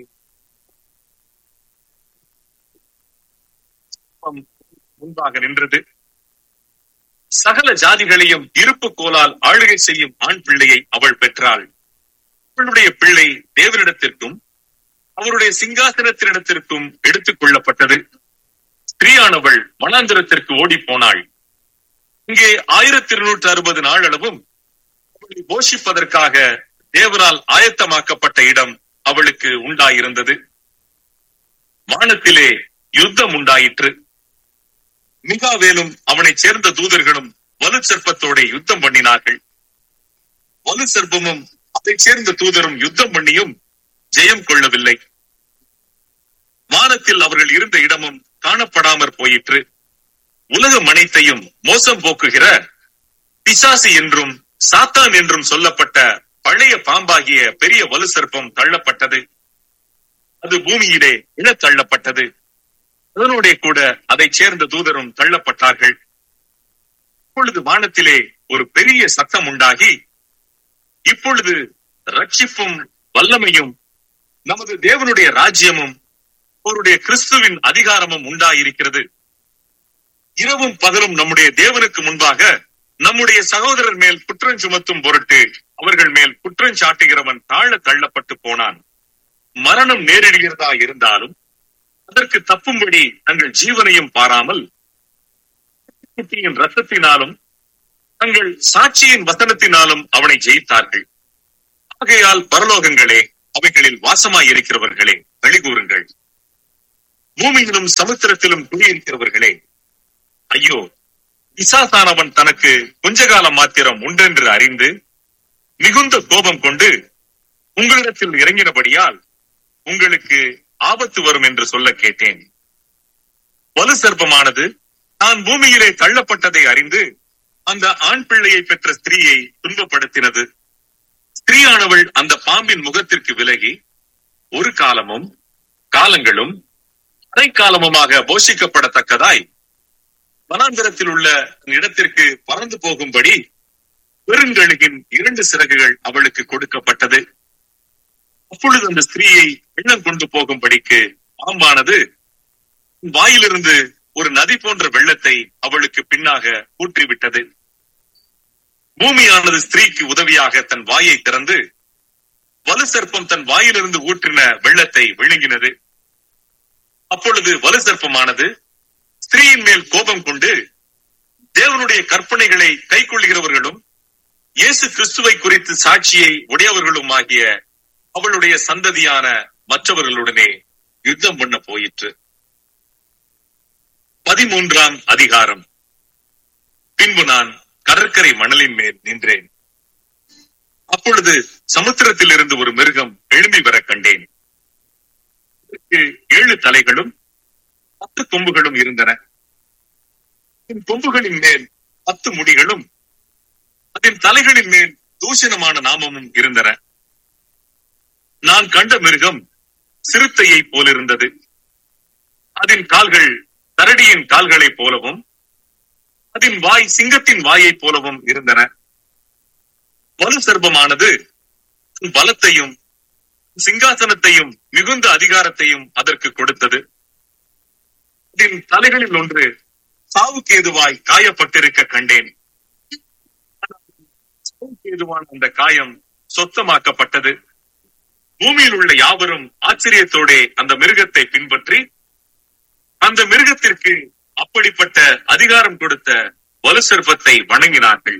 முன்பாக நின்றது சகல ஜாதிகளையும் இருப்பு கோலால் ஆளுகை செய்யும் ஆண் பிள்ளையை அவள் பெற்றாள் அவளுடைய பிள்ளை தேவனிடத்திற்கும் அவருடைய சிங்காசனத்தினிடத்திற்கும் எடுத்துக் கொள்ளப்பட்டது ஸ்திரீயானவள் வனாந்திரத்திற்கு ஓடி போனாள் இங்கே ஆயிரத்தி இருநூற்று அறுபது நாள் அளவும் அவளை போஷிப்பதற்காக தேவனால் ஆயத்தமாக்கப்பட்ட இடம் அவளுக்கு உண்டாயிருந்தது வானத்திலே யுத்தம் உண்டாயிற்று மிகாவேலும் அவனைச் சேர்ந்த தூதர்களும் வலு சர்ப்பத்தோட யுத்தம் பண்ணினார்கள் வலு சர்ப்பமும் அதைச் சேர்ந்த தூதரும் யுத்தம் பண்ணியும் ஜெயம் கொள்ளவில்லை வானத்தில் அவர்கள் இருந்த இடமும் காணப்படாமற் போயிற்று உலகம் அனைத்தையும் மோசம் போக்குகிற பிசாசு என்றும் சாத்தான் என்றும் சொல்லப்பட்ட பழைய பாம்பாகிய பெரிய வலு சர்ப்பம் தள்ளப்பட்டது அது பூமியிலே இழத் தள்ளப்பட்டது அதனோட கூட அதைச் சேர்ந்த தூதரும் தள்ளப்பட்டார்கள் இப்பொழுது வானத்திலே ஒரு பெரிய சத்தம் உண்டாகி இப்பொழுது ரட்சிப்பும் வல்லமையும் நமது தேவனுடைய ராஜ்யமும் அவருடைய கிறிஸ்துவின் அதிகாரமும் உண்டாயிருக்கிறது இரவும் பகலும் நம்முடைய தேவனுக்கு முன்பாக நம்முடைய சகோதரர் மேல் குற்றம் சுமத்தும் பொருட்டு அவர்கள் மேல் குற்றம் சாட்டுகிறவன் தாழ தள்ளப்பட்டு போனான் மரணம் நேரிடுகிறதா இருந்தாலும் அதற்கு தப்பும்படி தங்கள் ஜீவனையும் பாராமல் குட்டியின் ரத்தத்தினாலும் தங்கள் சாட்சியின் வசனத்தினாலும் அவனை ஜெயித்தார்கள் ஆகையால் பரலோகங்களே அவைகளில் வாசமாய் இருக்கிறவர்களே வெளிகூறுங்கள் பூமியிலும் சமுத்திரத்திலும் குடியிருக்கிறவர்களே ஐயோ பிசாசானவன் தனக்கு கொஞ்ச காலம் மாத்திரம் உண்டென்று அறிந்து மிகுந்த கோபம் கொண்டு உங்களிடத்தில் இறங்கினபடியால் உங்களுக்கு ஆபத்து வரும் என்று சொல்ல கேட்டேன் வலு சர்ப்பமானது தான் பூமியிலே தள்ளப்பட்டதை அறிந்து அந்த ஆண் பிள்ளையை பெற்ற ஸ்திரீயை துன்பப்படுத்தினது ஸ்திரீயானவள் அந்த பாம்பின் முகத்திற்கு விலகி ஒரு காலமும் காலங்களும் அரை காலமுமாக போஷிக்கப்படத்தக்கதாய் வனாந்திரத்தில் உள்ள இடத்திற்கு பறந்து போகும்படி பெருங்கழுகின் இரண்டு சிறகுகள் அவளுக்கு கொடுக்கப்பட்டது அப்பொழுது அந்த ஸ்திரீயை எண்ணம் கொண்டு போகும்படிக்கு பாம்பானது வாயிலிருந்து ஒரு நதி போன்ற வெள்ளத்தை அவளுக்கு பின்னாக ஊற்றிவிட்டது பூமியானது ஸ்திரீக்கு உதவியாக தன் வாயை திறந்து வலு சர்ப்பம் தன் வாயிலிருந்து ஊற்றின வெள்ளத்தை விழுங்கினது அப்பொழுது வலு சர்ப்பமானது ஸ்திரீயின் மேல் கோபம் கொண்டு தேவனுடைய கற்பனைகளை கைக்கொள்கிறவர்களும் இயேசு கிறிஸ்துவை குறித்து சாட்சியை உடையவர்களும் ஆகிய அவளுடைய சந்ததியான மற்றவர்களுடனே யுத்தம் பண்ண போயிற்று பதிமூன்றாம் அதிகாரம் பின்பு நான் கடற்கரை மணலின் மேல் நின்றேன் அப்பொழுது சமுத்திரத்தில் இருந்து ஒரு மிருகம் எழும்பி வர கண்டேன் அதற்கு ஏழு தலைகளும் பத்து கொம்புகளும் இருந்தன அதன் கொம்புகளின் மேல் பத்து முடிகளும் அதன் தலைகளின் மேல் தூஷணமான நாமமும் இருந்தன நான் கண்ட மிருகம் சிறுத்தையை போலிருந்தது அதன் கால்கள் கரடியின் கால்களைப் போலவும் அதன் வாய் சிங்கத்தின் வாயைப் போலவும் இருந்தன வலு சர்ப்பமானது தன் பலத்தையும் சிங்காசனத்தையும் மிகுந்த அதிகாரத்தையும் அதற்கு கொடுத்தது அதன் தலைகளில் ஒன்று சாவுக்கு ஏதுவாய் காயப்பட்டிருக்க கண்டேன் சாவுக்கு ஏதுவான அந்த காயம் சொத்தமாக்கப்பட்டது பூமியில் உள்ள யாவரும் ஆச்சரியத்தோடே அந்த மிருகத்தை பின்பற்றி அந்த மிருகத்திற்கு அப்படிப்பட்ட அதிகாரம் கொடுத்த வலு சர்ப்பத்தை வணங்கினார்கள்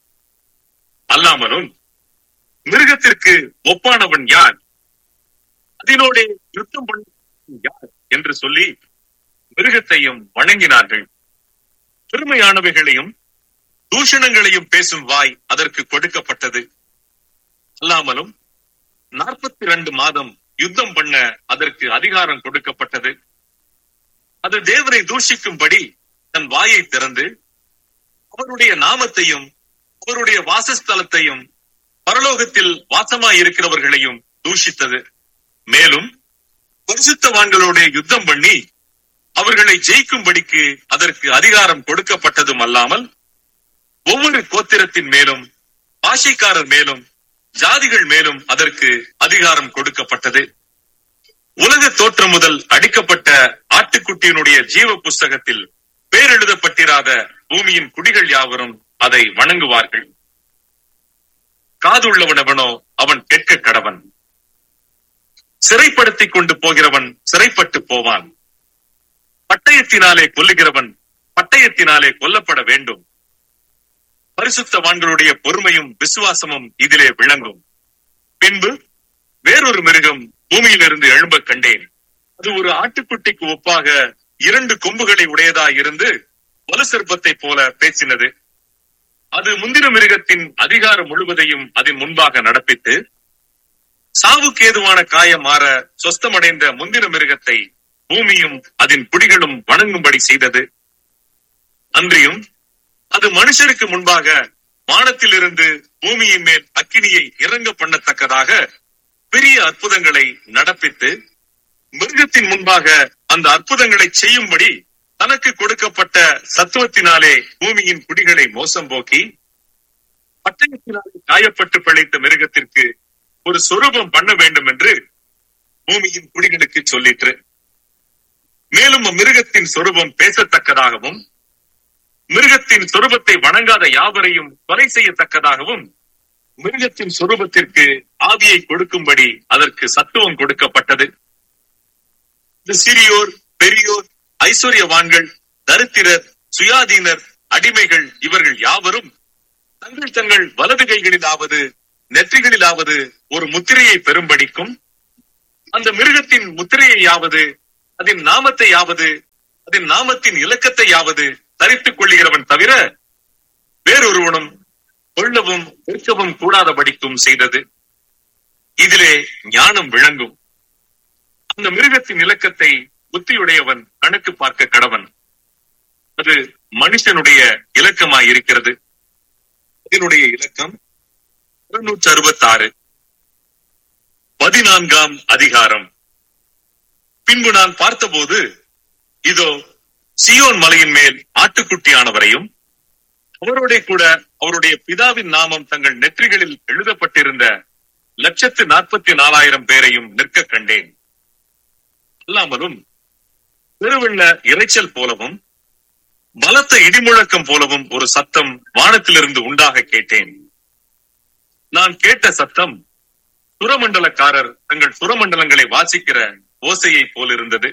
அல்லாமலும் மிருகத்திற்கு ஒப்பானவன் யார் அதனோடே யுத்தம் பண்ண யார் என்று சொல்லி மிருகத்தையும் வணங்கினார்கள் பெருமையானவைகளையும் தூஷணங்களையும் பேசும் வாய் அதற்கு கொடுக்கப்பட்டது அல்லாமலும் நாற்பத்தி இரண்டு மாதம் யுத்தம் பண்ண அதற்கு அதிகாரம் கொடுக்கப்பட்டது அது தேவனை தூஷிக்கும்படி தன் வாயை திறந்து அவருடைய நாமத்தையும் அவருடைய வாசஸ்தலத்தையும் பரலோகத்தில் வாசமாய் இருக்கிறவர்களையும் தூஷித்தது மேலும் பரிசுத்தவான்களோட யுத்தம் பண்ணி அவர்களை ஜெயிக்கும்படிக்கு அதற்கு அதிகாரம் கொடுக்கப்பட்டதும் அல்லாமல் ஒவ்வொரு கோத்திரத்தின் மேலும் பாஷைக்காரர் மேலும் ஜாதிகள் மேலும் அதற்கு அதிகாரம் கொடுக்கப்பட்டது உலக தோற்றம் முதல் அடிக்கப்பட்ட ஆட்டுக்குட்டியினுடைய ஜீவ புஸ்தகத்தில் பேரெழுதப்பட்டிராத பூமியின் குடிகள் யாவரும் அதை வணங்குவார்கள் காதுள்ளவனவனோ அவன் கேட்க கடவன் சிறைப்படுத்திக் கொண்டு போகிறவன் சிறைப்பட்டு போவான் பட்டயத்தினாலே கொல்லுகிறவன் பட்டயத்தினாலே கொல்லப்பட வேண்டும் பரிசுத்தவான்களுடைய பொறுமையும் விசுவாசமும் இதிலே விளங்கும் பின்பு வேறொரு மிருகம் பூமியிலிருந்து எழும்ப கண்டேன் அது ஒரு ஆட்டுக்குட்டிக்கு ஒப்பாக இரண்டு கொம்புகளை உடையதாய் இருந்து வலு சர்ப்பத்தை போல பேசினது அது முந்தின மிருகத்தின் அதிகாரம் முழுவதையும் அதன் முன்பாக நடப்பித்து சாவுக்கு ஏதுவான காயம் மாற சொஸ்தமடைந்த முந்தின மிருகத்தை பூமியும் அதன் குடிகளும் வணங்கும்படி செய்தது அன்றியும் அது மனுஷருக்கு முன்பாக வானத்திலிருந்து பூமியின் மேல் அக்கினியை இறங்க பண்ணத்தக்கதாக பெரிய அற்புதங்களை நடப்பித்து மிருகத்தின் முன்பாக அந்த அற்புதங்களை செய்யும்படி தனக்கு கொடுக்கப்பட்ட சத்துவத்தினாலே பூமியின் குடிகளை மோசம் போக்கி பட்டயத்தினாலே காயப்பட்டு பிழைத்த மிருகத்திற்கு ஒரு சொரூபம் பண்ண வேண்டும் என்று பூமியின் குடிகளுக்கு சொல்லிற்று மேலும் அம்மிருகத்தின் சொரூபம் பேசத்தக்கதாகவும் மிருகத்தின் சொரூபத்தை வணங்காத யாவரையும் கொலை செய்யத்தக்கதாகவும் மிருகத்தின் சொரூபத்திற்கு ஆவியை கொடுக்கும்படி அதற்கு சத்துவம் கொடுக்கப்பட்டது இது சிறியோர் பெரியோர் ஐஸ்வர்யவான்கள் தரித்திரர் சுயாதீனர் அடிமைகள் இவர்கள் யாவரும் தங்கள் தங்கள் வலது கைகளிலாவது நெற்றிகளிலாவது ஒரு முத்திரையை பெறும்படிக்கும் அந்த மிருகத்தின் முத்திரையையாவது அதன் நாமத்தையாவது அதன் நாமத்தின் இலக்கத்தை யாவது தரித்துக் கொள்ளுகிறவன் தவிர வேறொருவனும் கொள்ளவும் விற்கவும் கூடாதபடிக்கும் செய்தது இதிலே ஞானம் விளங்கும் அந்த மிருகத்தின் இலக்கத்தை புத்தியுடையவன் கணக்கு பார்க்க கடவன் அது மனுஷனுடைய இலக்கமாய் இருக்கிறது இதனுடைய இலக்கம் இருநூற்றி அறுபத்தி ஆறு பதினான்காம் அதிகாரம் பின்பு நான் பார்த்தபோது இதோ சியோன் மலையின் மேல் ஆட்டுக்குட்டியானவரையும் அவரோட கூட அவருடைய பிதாவின் நாமம் தங்கள் நெற்றிகளில் எழுதப்பட்டிருந்த லட்சத்து நாற்பத்தி நாலாயிரம் பேரையும் நிற்க கண்டேன் அல்லாமலும் பெருவெள்ள இரைச்சல் போலவும் பலத்த இடிமுழக்கம் போலவும் ஒரு சத்தம் வானத்திலிருந்து உண்டாக கேட்டேன் நான் கேட்ட சத்தம் சுரமண்டலக்காரர் தங்கள் சுரமண்டலங்களை வாசிக்கிற ஓசையை போலிருந்தது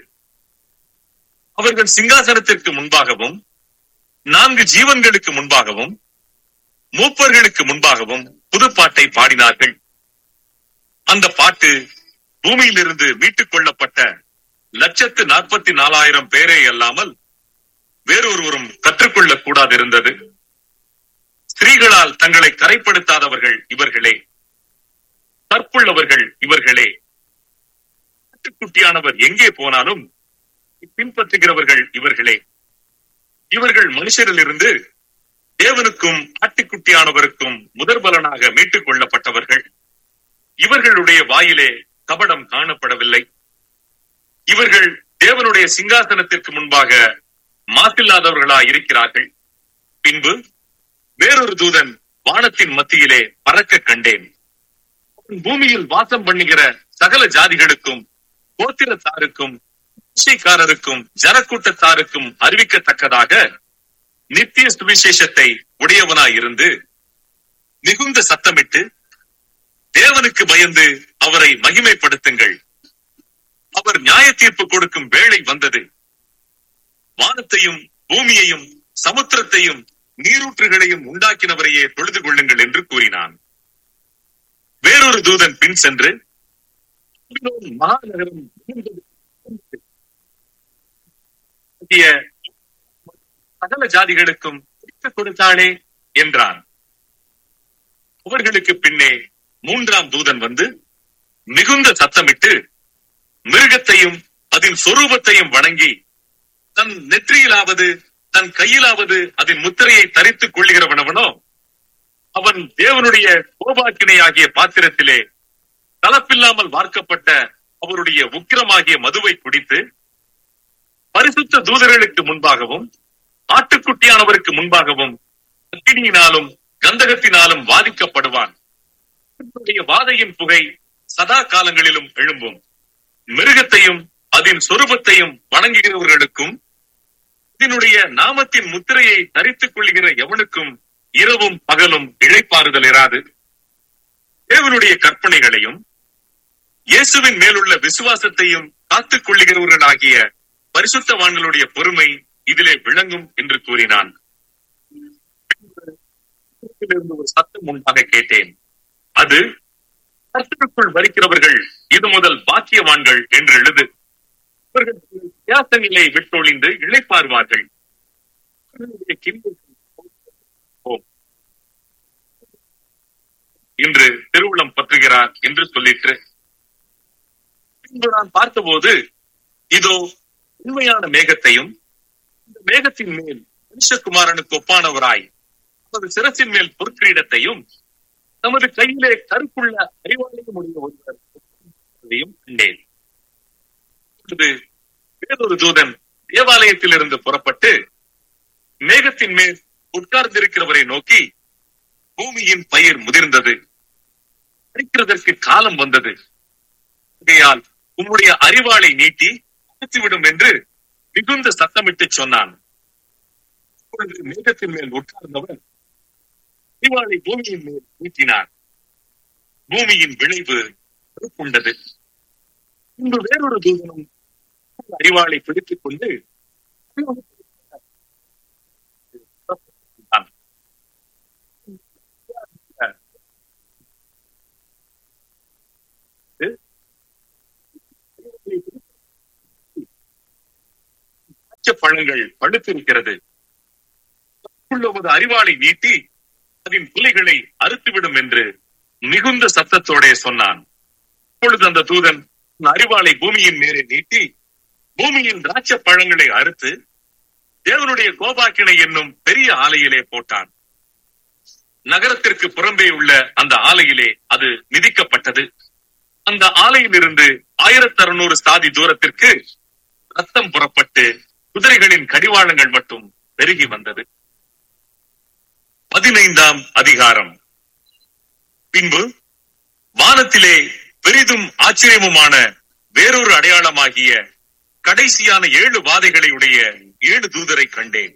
அவர்கள் சிங்காசனத்திற்கு முன்பாகவும் நான்கு ஜீவன்களுக்கு முன்பாகவும் மூப்பர்களுக்கு முன்பாகவும் புதுப்பாட்டை பாடினார்கள் அந்த பாட்டு பூமியிலிருந்து மீட்டுக் கொள்ளப்பட்ட லட்சத்து நாற்பத்தி நாலாயிரம் பேரே அல்லாமல் வேறொருவரும் கற்றுக்கொள்ளக் கூடாதிருந்தது ஸ்திரீகளால் தங்களை கரைப்படுத்தாதவர்கள் இவர்களே கற்புள்ளவர்கள் இவர்களே ஆட்டுக்குட்டியானவர் எங்கே போனாலும் பின்பற்றுகிறவர்கள் இவர்களே இவர்கள் மனுஷரிலிருந்து தேவனுக்கும் ஆட்டுக்குட்டியானவருக்கும் முதற் பலனாக மீட்டுக் கொள்ளப்பட்டவர்கள் இவர்களுடைய வாயிலே கபடம் காணப்படவில்லை இவர்கள் தேவனுடைய சிங்காசனத்திற்கு முன்பாக மாசில்லாதவர்களாய் இருக்கிறார்கள் பின்பு வேறொரு தூதன் வானத்தின் மத்தியிலே பறக்க கண்டேன் அவன் பூமியில் வாசம் பண்ணுகிற சகல ஜாதிகளுக்கும் கோத்திரத்தாருக்கும் பிச்சைக்காரருக்கும் ஜனக்கூட்டத்தாருக்கும் அறிவிக்கத்தக்கதாக நித்திய சுவிசேஷத்தை உடையவனாய் இருந்து மிகுந்த சத்தமிட்டு தேவனுக்கு பயந்து அவரை மகிமைப்படுத்துங்கள் அவர் நியாய தீர்ப்பு கொடுக்கும் வேளை வந்தது வானத்தையும் பூமியையும் சமுத்திரத்தையும் நீரூற்றுகளையும் உண்டாக்கினவரையே தொழுது கொள்ளுங்கள் என்று கூறினான் வேறொரு தூதன் பின் சென்று பாபிலோன் மகாநகரம் விழுந்தது. ஆகிய சகல ஜாதிகளுக்கும் பிரித்துக் கொடுத்தாளே என்றான் அவர்களுக்கு பின்னே மூன்றாம் தூதன் வந்து மிகுந்த சத்தமிட்டு மிருகத்தையும் அதன் சொரூபத்தையும் வணங்கி தன் நெற்றியிலாவது தன் கையிலாவது அதன் முத்திரையை தரித்துக் கொள்ளுகிறவனவனோ அவன் தேவனுடைய கோபாக்கினையாகிய பாத்திரத்திலே கலப்பில்லாமல் வார்க்கப்பட்ட அவருடைய உக்கிரமாகிய மதுவை குடித்து பரிசுத்த தூதர்களுக்கு முன்பாகவும் ஆட்டுக்குட்டியானவருக்கு முன்பாகவும் அக்கினியினாலும் கந்தகத்தினாலும் வாதிக்கப்படுவான் அவனுடைய வாதையின் புகை சதா காலங்களிலும் எழும்பும் மிருகத்தையும் அதன் சொரூபத்தையும் வணங்குகிறவர்களுக்கும் இதனுடைய நாமத்தின் முத்திரையை தரித்துக் கொள்கிற எவனுக்கும் இரவும் பகலும் இழைப்பாறுதல் இராது தேவனுடைய கற்பனைகளையும் இயேசுவின் மேலுள்ள விசுவாசத்தையும் காத்துக் கொள்ளுகிறவர்களாகிய பரிசுத்தவான்களுடைய பொறுமை இதிலே விளங்கும் என்று கூறினான் இதிலிருந்து ஒரு சத்தம் உண்டாக கேட்டேன் அது கர்த்தருக்குள் வரிக்கிறவர்கள் இது முதல் பாக்கியவான்கள் என்று எழுது இவர்கள் வித்தியாசங்களை விட்டொழிந்து இழைப்பார்வார்கள் இவர்களுடைய கிண்ணத்தில் போம். இன்று திருவுளம் பற்றுகிறார் என்று சொல்லிற்று பின்பு நான் பார்த்தபோது இதோ உண்மையான மேகத்தையும் இந்த மேகத்தின் மேல் மனுஷகுமாரனுக்கு ஒப்பானவராய் தமது சிரசின் மேல் பொற்கிரீடத்தையும் தமது கையிலே கருப்புள்ள அறிவாளையும் உடைய ஒருவர் உட்கார்ந்திருப்பதையும் கண்டேன் இப்பொழுது வேறொரு தூதன் தேவாலயத்திலிருந்து புறப்பட்டு மேகத்தின் மேல் உட்கார்ந்திருக்கிறவரை நோக்கி பூமியின் பயிர் முதிர்ந்தது அடிக்கிறதற்கு காலம் வந்தது ஆகையால் உம்முடைய அறிவாளை நீட்டி அடித்துவிடும் என்று மிகுந்த சத்தமிட்டு சொன்னான் அப்பொழுது மேகத்தின் மேல் உட்கார்ந்தவர் அறிவாளை பூமியின் மேல் நீட்டினார் பூமியின் விளைவு கொண்டது இன்று வேறொரு தூதனும் அறிவாளை பிடித்துக் கொண்டு பழங்கள் படுத்திருக்கிறது உள்ள ஒரு அறிவாளை நீட்டி அதன் புலிகளை அறுத்துவிடும் என்று மிகுந்த சத்தத்தோடே சொன்னான் அப்பொழுது அந்த தூதன் தன் அறிவாளை பூமியின் மேலே நீட்டி பூமியின் திராட்சை பழங்களை அறுத்து தேவனுடைய கோபாக்கினை என்னும் பெரிய ஆலையிலே போட்டான் நகரத்திற்கு புறம்பே உள்ள அந்த ஆலையிலே அது மிதிக்கப்பட்டது அந்த ஆலையிலிருந்து ஆயிரத்தி அறுநூறு சாதி தூரத்திற்கு ரத்தம் புறப்பட்டு குதிரைகளின் கடிவாளங்கள் மட்டும் பெருகி வந்தது பதினைந்தாம் அதிகாரம் பின்பு வானத்திலே பெரிதும் ஆச்சரியமுமான வேறொரு அடையாளமாகிய கடைசியான ஏழு வாதைகளை உடைய ஏழு தூதரை கண்டேன்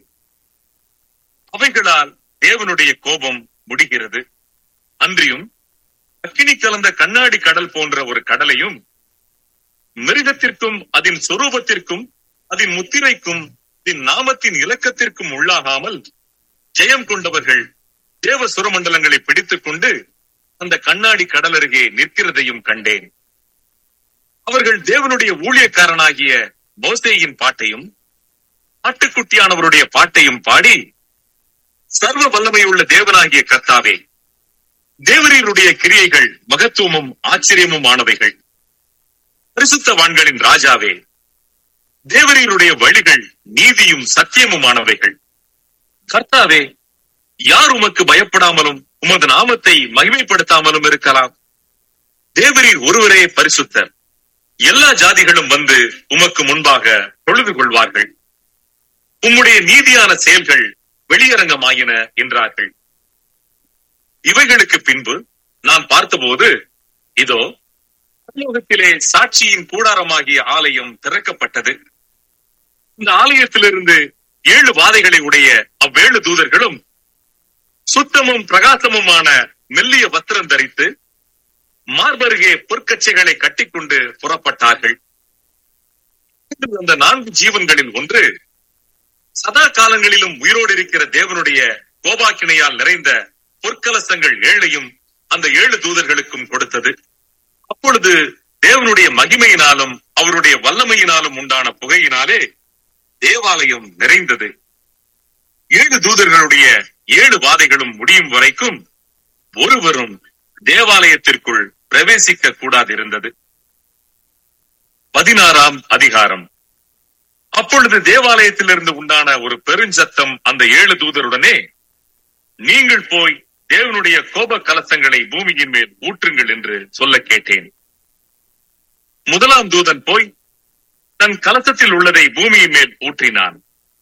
அவைகளால் தேவனுடைய கோபம் முடிகிறது அன்றியும் அக்கினி கலந்த கண்ணாடி கடல் போன்ற ஒரு கடலையும் மிருகத்திற்கும் அதன் சொரூபத்திற்கும் அதன் முத்திரைக்கும் அதன் நாமத்தின் இலக்கத்திற்கும் உள்ளாகாமல் ஜெயம் கொண்டவர்கள் தேவ சுரமண்டலங்களை பிடித்துக் கொண்டு அந்த கண்ணாடி கடல் அருகே நிற்கிறதையும் கண்டேன் அவர்கள் தேவனுடைய ஊழியக்காரனாகிய மோசேயின் பாட்டையும் ஆட்டுக்குட்டியானவருடைய பாட்டையும் பாடி சர்வ வல்லமையுள்ள தேவனாகிய கர்த்தாவே தேவரீருடைய கிரியைகள் மகத்துவமும் ஆச்சரியமும் ஆனவைகள் பரிசுத்தவான்களின் ராஜாவே தேவரீருடைய வழிகள் நீதியும் சத்தியமுமானவைகள் கர்த்தாவே யார் உமக்கு பயப்படாமலும் உமது நாமத்தை மகிமைப்படுத்தாமலும் இருக்கலாம் தேவரீர் ஒருவரே பரிசுத்தர் எல்லா ஜாதிகளும் வந்து உமக்கு முன்பாக தொழுது கொள்வார்கள் உம்முடைய நீதியான செயல்கள் வெளியரங்கமாயின என்றார்கள் இவைகளுக்கு பின்பு நான் பார்த்தபோது இதோ பரலோகத்திலே சாட்சியின் கூடாரமாகிய ஆலயம் திறக்கப்பட்டது இந்த ஆலயத்திலிருந்து ஏழு வாதைகளை உடைய அவ்வேழு தூதர்களும் சுத்தமும் பிரகாசமுமான மெல்லிய வஸ்திரம் தரித்து மார்பருகே பொற்கச்சைகளை கட்டிக்கொண்டு புறப்பட்டார்கள் அந்த நான்கு ஜீவன்களில் ஒன்று சதா காலங்களிலும் உயிரோடு இருக்கிற தேவனுடைய கோபாக்கினையால் நிறைந்த பொற்கலசங்கள் ஏழையும் அந்த ஏழு தூதர்களுக்கும் கொடுத்தது அப்பொழுது தேவனுடைய மகிமையினாலும் அவருடைய வல்லமையினாலும் உண்டான புகையினாலே தேவாலயம் நிறைந்தது ஏழு தூதர்களுடைய ஏழு வாதைகளும் முடியும் வரைக்கும் ஒருவரும் தேவாலயத்திற்குள் பிரவேசிக்க கூடாதிருந்தது பதினாறாம் அதிகாரம் அப்பொழுது தேவாலயத்திலிருந்து உண்டான ஒரு பெருஞ்சத்தம் அந்த ஏழு தூதருடனே நீங்கள் போய் தேவனுடைய கோப கலசங்களை பூமியின் மேல் ஊற்றுங்கள் என்று சொல்ல கேட்டேன் முதலாம் தூதன் போய் தன் கலசத்தில் உள்ளதை பூமியின் மேல் ஊற்றினான்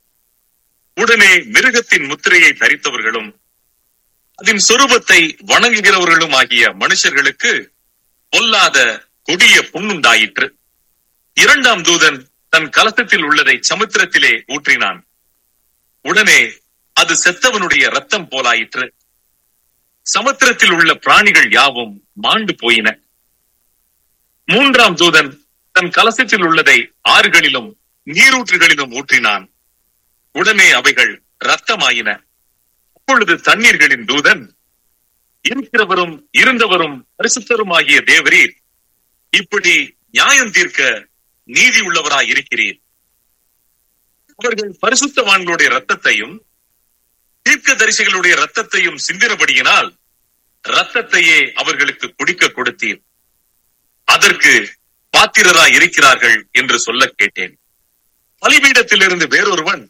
உடனே மிருகத்தின் முத்திரையை தரித்தவர்களும் அதன் சொரூபத்தை வணங்குகிறவர்களும் ஆகிய மனுஷர்களுக்கு பொல்லாத கொடிய புண்ணுண்டாயிற்று இரண்டாம் தூதன் தன் கலசத்தில் உள்ளதை சமுத்திரத்திலே ஊற்றினான் உடனே அது செத்தவனுடைய ரத்தம் போலாயிற்று சமுத்திரத்தில் உள்ள பிராணிகள் யாவும் மாண்டு போயின மூன்றாம் தூதன் தன் கலசத்தில் உள்ளதை ஆறுகளிலும் நீரூற்றுகளிலும் ஊற்றினான் உடனே அவைகள் ரத்தமாயின அப்பொழுது தண்ணீர்களின் தூதன் இருக்கிறவரும் இருந்தவரும் பரிசுத்தருமாகிய தேவரீர் இப்படி நியாயம் தீர்க்க நீதி உள்ளவராய் இருக்கிறீர் அவர்கள் பரிசுத்தவான்களுடைய ரத்தத்தையும் தீர்க்க தரிசிகளுடைய ரத்தத்தையும் சிந்தினபடியினால் ரத்தத்தையே அவர்களுக்கு குடிக்க கொடுத்தீர் அதற்கு பாத்திரராய் இருக்கிறார்கள் என்று சொல்ல கேட்டேன் பலிபீடத்திலிருந்து வேறொருவன்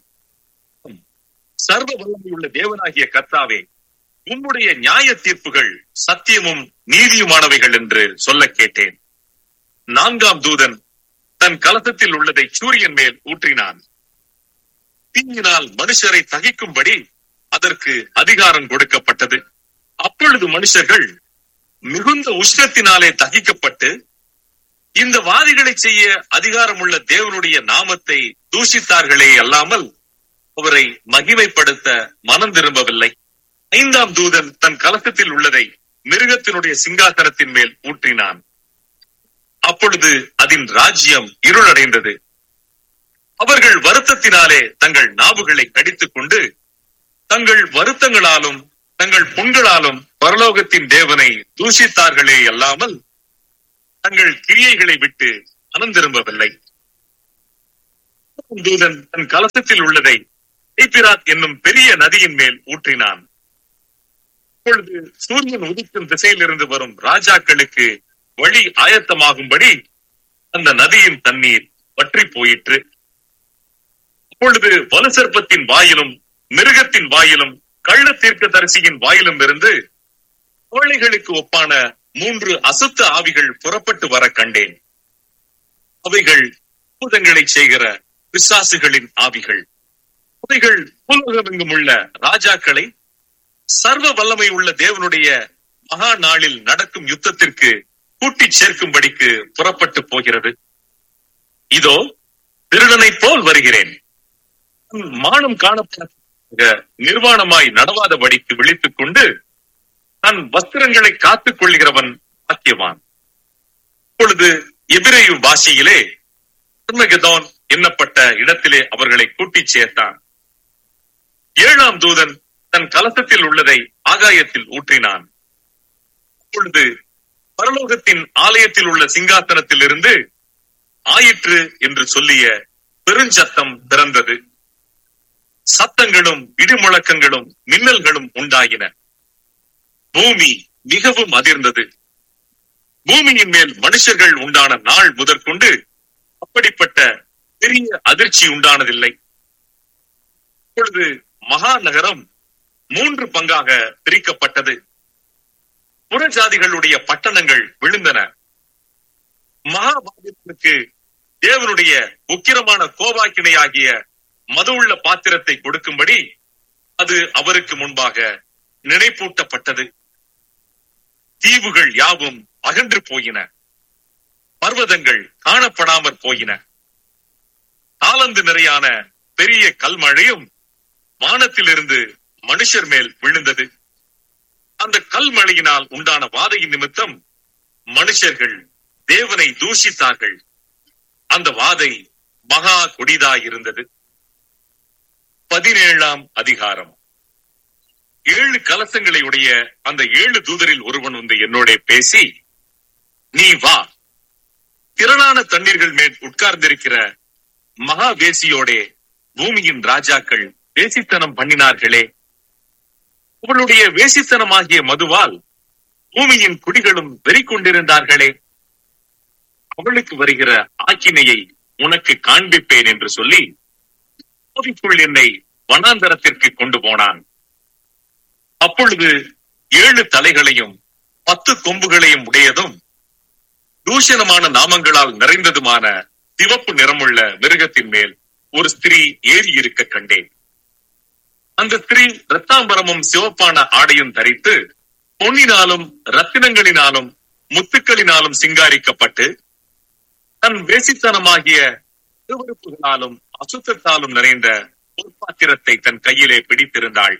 சர்வ வல்லமையுள்ள தேவனாகிய கர்த்தாவே உம்முடைய நியாய தீர்ப்புகள் சத்தியமும் நீதியுமானவைகள் என்று சொல்ல கேட்டேன் நான்காம் தூதன் தன் கலசத்தில் உள்ளதை சூரியன் மேல் ஊற்றினான் தீயினால் மனுஷரை தகிக்கும்படி அதற்கு அதிகாரம் கொடுக்கப்பட்டது அப்பொழுது மனுஷர்கள் மிகுந்த உஷ்ணத்தினாலே தகிக்கப்பட்டு இந்த வாதிகளை செய்ய அதிகாரமுள்ள தேவனுடைய நாமத்தை தூஷித்தார்களே அல்லாமல் அவரை மகிமைப்படுத்த மனம் திரும்பவில்லை ஐந்தாம் தூதன் தன் கலக்கத்தில் உள்ளதை மிருகத்தினுடைய சிங்காசனத்தின் மேல் ஊற்றினான் அப்பொழுது அதன் ராஜ்யம் இருளடைந்தது அவர்கள் வருத்தத்தினாலே தங்கள் நாவுகளை கடித்துக் கொண்டு தங்கள் வருத்தங்களாலும் தங்கள் புண்களாலும் பரலோகத்தின் தேவனை தூஷித்தார்களே அல்லாமல் தங்கள் கிரியைகளை விட்டு மனம் திரும்பவில்லை தூதன் தன் கலசத்தில் உள்ளதை எய்பிராத் என்னும் பெரிய நதியின் மேல் ஊற்றினான் இப்பொழுது சூரியன் உதிக்கும் திசையிலிருந்து வரும் ராஜாக்களுக்கு வழி ஆயத்தமாகும்படி அந்த நதியின் தண்ணீர் வற்றி போயிற்று அப்பொழுது வலுசர்ப்பத்தின் வாயிலும் மிருகத்தின் வாயிலும் கள்ள தீர்க்க தரிசியின் வாயிலும் இருந்து கோழைகளுக்கு ஒப்பான மூன்று அசுத்த ஆவிகள் புறப்பட்டு வர கண்டேன் அவைகள் அற்புதங்களை செய்கிற பிசாசுகளின் ஆவிகள் அவைகள் புலகமெங்கும் உள்ள ராஜாக்களை சர்வ வல்லமை உள்ள தேவனுடைய மகா நாளில் நடக்கும் யுத்தத்திற்கு கூட்டிச் சேர்க்கும்படிக்கு புறப்பட்டு போகிறது இதோ திருடனைப் போல் வருகிறேன் உன் மானம் காணப்பட நிர்வாணமாய் நடவாதபடிக்கு விழித்துக் கொண்டு தன் வஸ்திரங்களை காத்துக் கொள்கிறவன் பாக்கியவான் இப்பொழுது எபிரேயு பாஷையிலே அர்மகெதோன் என்னப்பட்ட இடத்திலே அவர்களை கூட்டிச் சேர்த்தான் ஏழாம் தூதன் தன் கலசத்தில் உள்ளதை ஆகாயத்தில் ஊற்றினான் அப்பொழுது பரலோகத்தின் ஆலயத்தில் உள்ள சிங்காசனத்தில் இருந்து ஆயிற்று என்று சொல்லிய பெருஞ்சத்தம் பிறந்தது சத்தங்களும் இடிமுழக்கங்களும் மின்னல்களும் உண்டாகின பூமி மிகவும் அதிர்ந்தது பூமியின் மேல் மனுஷர்கள் உண்டான நாள் முதற்கொண்டு அப்படிப்பட்ட பெரிய அதிர்ச்சி உண்டானதில்லை இப்பொழுது மகா நகரம் மூன்று பங்காக பிரிக்கப்பட்டது புறஜாதிகளுடைய பட்டணங்கள் விழுந்தன மகாபாரதத்துக்கு தேவனுடைய உக்கிரமான கோபாக்கினையாகிய மதுவுள்ள பாத்திரத்தை கொடுக்கும்படி அது அவருக்கு முன்பாக நினைப்பூட்டப்பட்டது தீவுகள் யாவும் அகன்று போயின பர்வதங்கள் காணப்படாமற் போயின தாளந்து நிறையான பெரிய கல்மழையும் வானத்திலிருந்து மனுஷர் மேல் விழுந்தது அந்த கல்மழையினால் உண்டான வாதையின் நிமித்தம் மனுஷர்கள் தேவனை தூஷித்தார்கள் அந்த வாதை மகா கொடிதாயிருந்தது பதினேழாம் அதிகாரம் ஏழு கலசங்களை உடைய அந்த ஏழு தூதரில் ஒருவன் வந்து என்னோட பேசி நீ வா திரளான தண்ணீர்கள் மேல் உட்கார்ந்திருக்கிற மகா வேசியோடே பூமியின் ராஜாக்கள் வேசித்தனம் பண்ணினார்களே அவளுடைய வேசித்தனமாகிய மதுவால் பூமியின் குடிகளும் வெறி கொண்டிருந்தார்களே அவளுக்கு வருகிற ஆக்கினையை உனக்கு காண்பிப்பேன் என்று சொல்லி ஆவிக்குள் என்னை வனாந்தரத்திற்கு கொண்டு போனான் அப்பொழுது ஏழு தலைகளையும் பத்து கொம்புகளையும் உடையதும் தூஷணமான நாமங்களால் நிறைந்ததுமான சிவப்பு நிறமுள்ள மிருகத்தின் மேல் ஒரு ஸ்திரீ ஏறி இருக்க கண்டேன் அந்த ஸ்திரீ ரத்தாம்பரமும் சிவப்பான ஆடையும் தரித்து பொன்னினாலும் ரத்தினங்களினாலும் முத்துக்களினாலும் சிங்காரிக்கப்பட்டு தன் வேசித்தனமாகிய திருவருப்புகளாலும் அசுத்தத்தாலும் நிறைந்த பொற்பாத்திரத்தை தன் கையிலே பிடித்திருந்தாள்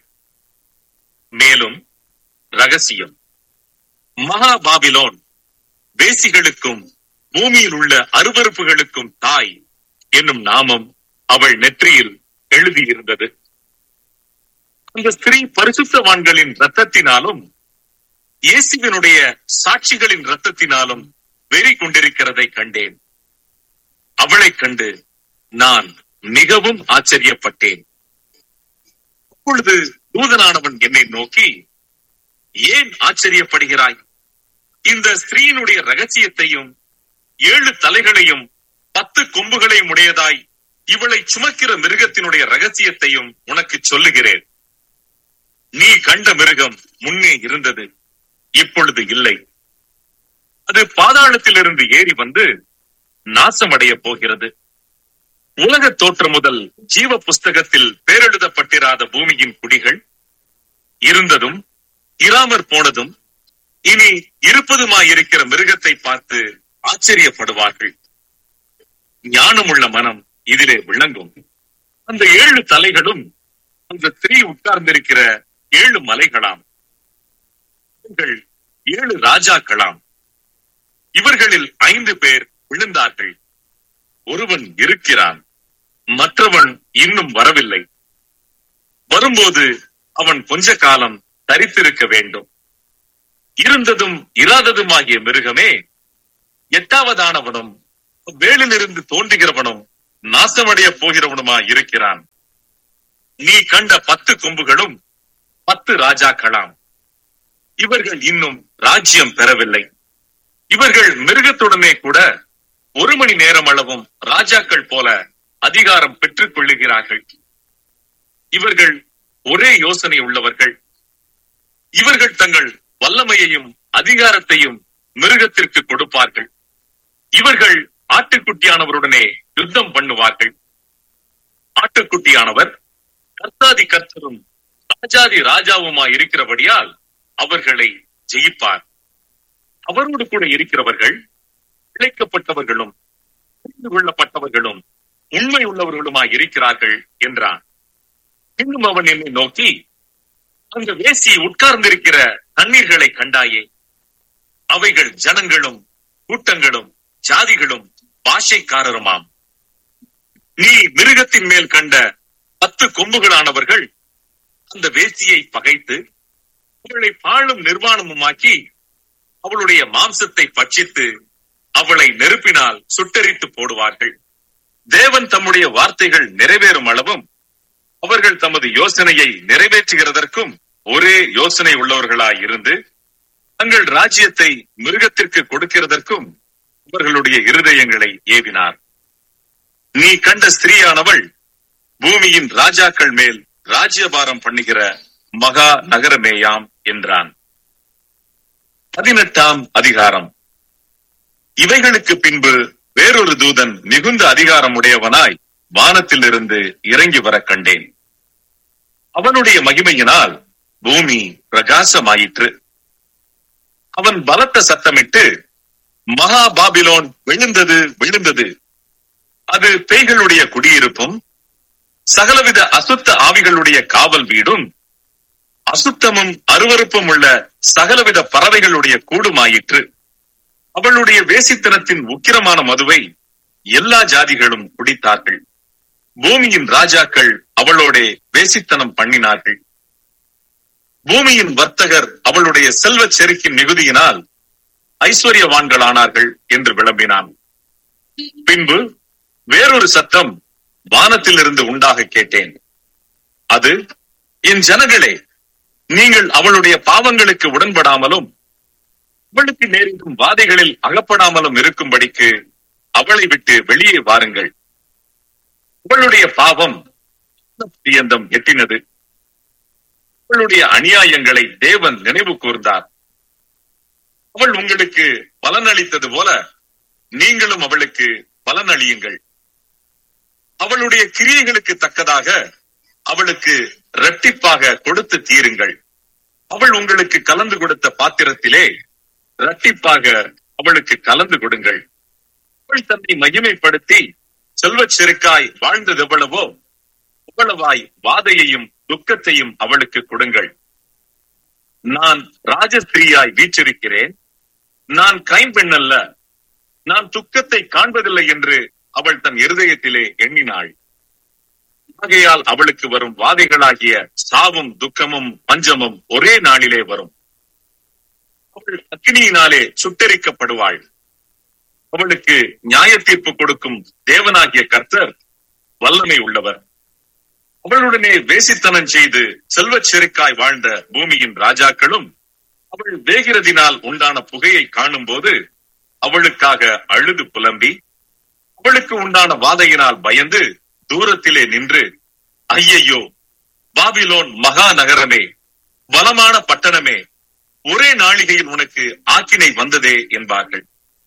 மேலும் ரகசியம் மகா பாபிலோன் வேசிகளுக்கும் பூமியில் உள்ள அருவறுப்புகளுக்கும் தாய் என்னும் நாமம் அவள் நெற்றியில் எழுதியிருந்தது அந்த ஸ்திரீ பரிசுத்தவான்களின் ரத்தத்தினாலும் இயேசுவினுடைய சாட்சிகளின் ரத்தத்தினாலும் வெறி கொண்டிருக்கிறதை கண்டேன் அவளைக் கண்டு நான் மிகவும் ஆச்சரியப்பட்டேன் அப்பொழுது தூதனானவன் என்னை நோக்கி ஏன் ஆச்சரியப்படுகிறாய் இந்த ஸ்திரீயினுடைய ரகசியத்தையும் ஏழு தலைகளையும் பத்து கொம்புகளையும் உடையதாய் இவளை சுமக்கிற மிருகத்தினுடைய ரகசியத்தையும் உனக்கு சொல்லுகிறேன் நீ கண்ட மிருகம் முன்னே இருந்தது இப்பொழுது இல்லை அது பாதாளத்திலிருந்து ஏறி வந்து நாசமடைய போகிறது உலக தோற்றம் முதல் ஜீவ புஸ்தகத்தில் பேரெழுதப்பட்டிராத பூமியின் குடிகள் இருந்ததும் இராமற் போனதும் இனி இருப்பதுமாயிருக்கிற மிருகத்தை பார்த்து ஆச்சரியப்படுவார்கள் ஞானமுள்ள மனம் இதிலே விளங்கும் அந்த ஏழு தலைகளும் அந்த ஸ்திரீ உட்கார்ந்திருக்கிற ஏழு மலைகளாம் இவர்கள் ஏழு ராஜாக்களாம் இவர்களில் ஐந்து பேர் விழுந்தார்கள் ஒருவன் இருக்கிறான் மற்றவன் இன்னும் வரவில்லை வரும்போது அவன் கொஞ்ச காலம் தரித்திருக்க வேண்டும் இருந்ததும் இராததுமாகிய மிருகமே எட்டாவதானவனும் வேலிலிருந்து தோன்றுகிறவனும் நாசமடைய போகிறவனுமா இருக்கிறான் நீ கண்ட பத்து கொம்புகளும் பத்து ராஜாக்களாம் இவர்கள் இன்னும் ராஜ்யம் பெறவில்லை இவர்கள் மிருகத்துடனே கூட ஒரு மணி நேரம் அளவும் ராஜாக்கள் போல அதிகாரம் பெற்றுக் கொள்ளுகிறார்கள் இவர்கள் ஒரே யோசனை உள்ளவர்கள் இவர்கள் தங்கள் வல்லமையையும் அதிகாரத்தையும் மிருகத்திற்கு கொடுப்பார்கள் இவர்கள் ஆட்டுக்குட்டியானவருடனே யுத்தம் பண்ணுவார்கள் ஆட்டுக்குட்டியானவர் கர்த்தாதி கர்த்தரும் ராஜாதி ராஜாவுமா இருக்கிறபடியால் அவர்களை ஜெயிப்பார் அவரோடு கூட இருக்கிறவர்கள் இழைக்கப்பட்டவர்களும் புரிந்து கொள்ளப்பட்டவர்களும் உண்மை உள்ளவர்களுமாய் இருக்கிறார்கள் என்றான் இன்னும் அவன் என்னை நோக்கி அந்த வேசி உட்கார்ந்திருக்கிற தண்ணீர்களை கண்டாயே அவைகள் ஜனங்களும் கூட்டங்களும் ஜாதிகளும் பாஷைக்காரருமாம் நீ மிருகத்தின் மேல் கண்ட பத்து கொம்புகளானவர்கள் அந்த வேசியை பகைத்து அவளை பாழும் நிர்வாணமுமாக்கி அவளுடைய மாம்சத்தை பட்சித்து அவளை நெருப்பினால் சுட்டரித்து போடுவார்கள் தேவன் தம்முடைய வார்த்தைகள் நிறைவேறும் அளவும் அவர்கள் தமது யோசனையை நிறைவேற்றுகிறதற்கும் ஒரே யோசனை உள்ளவர்களாய் இருந்து தங்கள் ராஜ்யத்தை மிருகத்திற்கு கொடுக்கிறதற்கும் அவர்களுடைய இருதயங்களை ஏவினார் நீ கண்ட ஸ்திரீயானவள் பூமியின் ராஜாக்கள் மேல் ராஜ்யபாரம் பண்ணுகிற மகா நகரமேயாம் என்றான் பதினெட்டாம் அதிகாரம் இவைகளுக்கு பின்பு வேறொரு தூதன் மிகுந்த அதிகாரம் உடையவனாய் வானத்திலிருந்து இறங்கி வர கண்டேன் அவனுடைய மகிமையினால் பூமி பிரகாசமாயிற்று அவன் பலத்த சத்தமிட்டு மகா பாபிலோன் விழுந்தது விழுந்தது அது பேய்களுடைய குடியிருப்பும் சகலவித அசுத்த ஆவிகளுடைய காவல் வீடும் அசுத்தமும் அருவருப்பும் உள்ள சகலவித பறவைகளுடைய கூடுமாயிற்று அவளுடைய வேசித்தனத்தின் உக்கிரமான மதுவை எல்லா ஜாதிகளும் குடித்தார்கள் பூமியின் ராஜாக்கள் அவளோடே வேசித்தனம் பண்ணினார்கள் பூமியின் வர்த்தகர் அவளுடைய செல்வச் செருக்கின் மிகுதியினால் ஐஸ்வர்யவான்களானார்கள் என்று விளம்பினான் பின்பு வேறொரு சத்தம் வானத்திலிருந்து உண்டாக கேட்டேன் அது என் ஜனங்களே நீங்கள் அவளுடைய பாவங்களுக்கு உடன்படாமலும் அவளுக்கு நேரிடும் வாதைகளில் அகப்படாமலும் இருக்கும்படிக்கு அவளை விட்டு வெளியே வாருங்கள் அவளுடைய பாவம் பிரியந்தம் எட்டினது அவளுடைய அநியாயங்களை தேவன் நினைவு கூர்ந்தார் அவள் உங்களுக்கு பலனளித்தது போல நீங்களும் அவளுக்கு பலனளியுங்கள் அவளுடைய கிரியைகளுக்கு தக்கதாக அவளுக்கு இரட்டிப்பாக கொடுத்து தீருங்கள் அவள் உங்களுக்கு கலந்து கொடுத்த பாத்திரத்திலே இரட்டிப்பாக அவளுக்கு கலந்து கொடுங்கள் அவள் தன்னை மகிமைப்படுத்தி செல்வச் செருக்காய் வாழ்ந்தது எவ்வளவோ அவ்வளவாய் வாதையையும் துக்கத்தையும் அவளுக்கு கொடுங்கள் நான் ராஜஸ்திரீயாய் வீச்சிருக்கிறேன் நான் கைம்பெண் அல்ல நான் துக்கத்தை காண்பதில்லை என்று அவள் தன் இருதயத்திலே எண்ணினாள் ஆகையால் அவளுக்கு வரும் வாதைகளாகிய சாவும் துக்கமும் பஞ்சமும் ஒரே நாளிலே வரும் அவள் அக்னியினாலே சுட்டரிக்கப்படுவாள் அவளுக்கு நியாய தீர்ப்பு கொடுக்கும் தேவனாகிய கர்த்தர் வல்லமை உள்ளவர் அவளுடனே வேசித்தனம் செய்து செல்வச் செருக்காய் வாழ்ந்த பூமியின் ராஜாக்களும் அவள் வேகிறதினால் உண்டான புகையை காணும் போது அவளுக்காக அழுது புலம்பி அவளுக்கு உண்டான வாதையினால் பயந்து தூரத்திலே நின்று ஐயையோ பாபிலோன் மகா நகரமே பலமான பட்டணமே ஒரே நாளிகையில் உனக்கு ஆக்கினை வந்ததே என்பார்கள்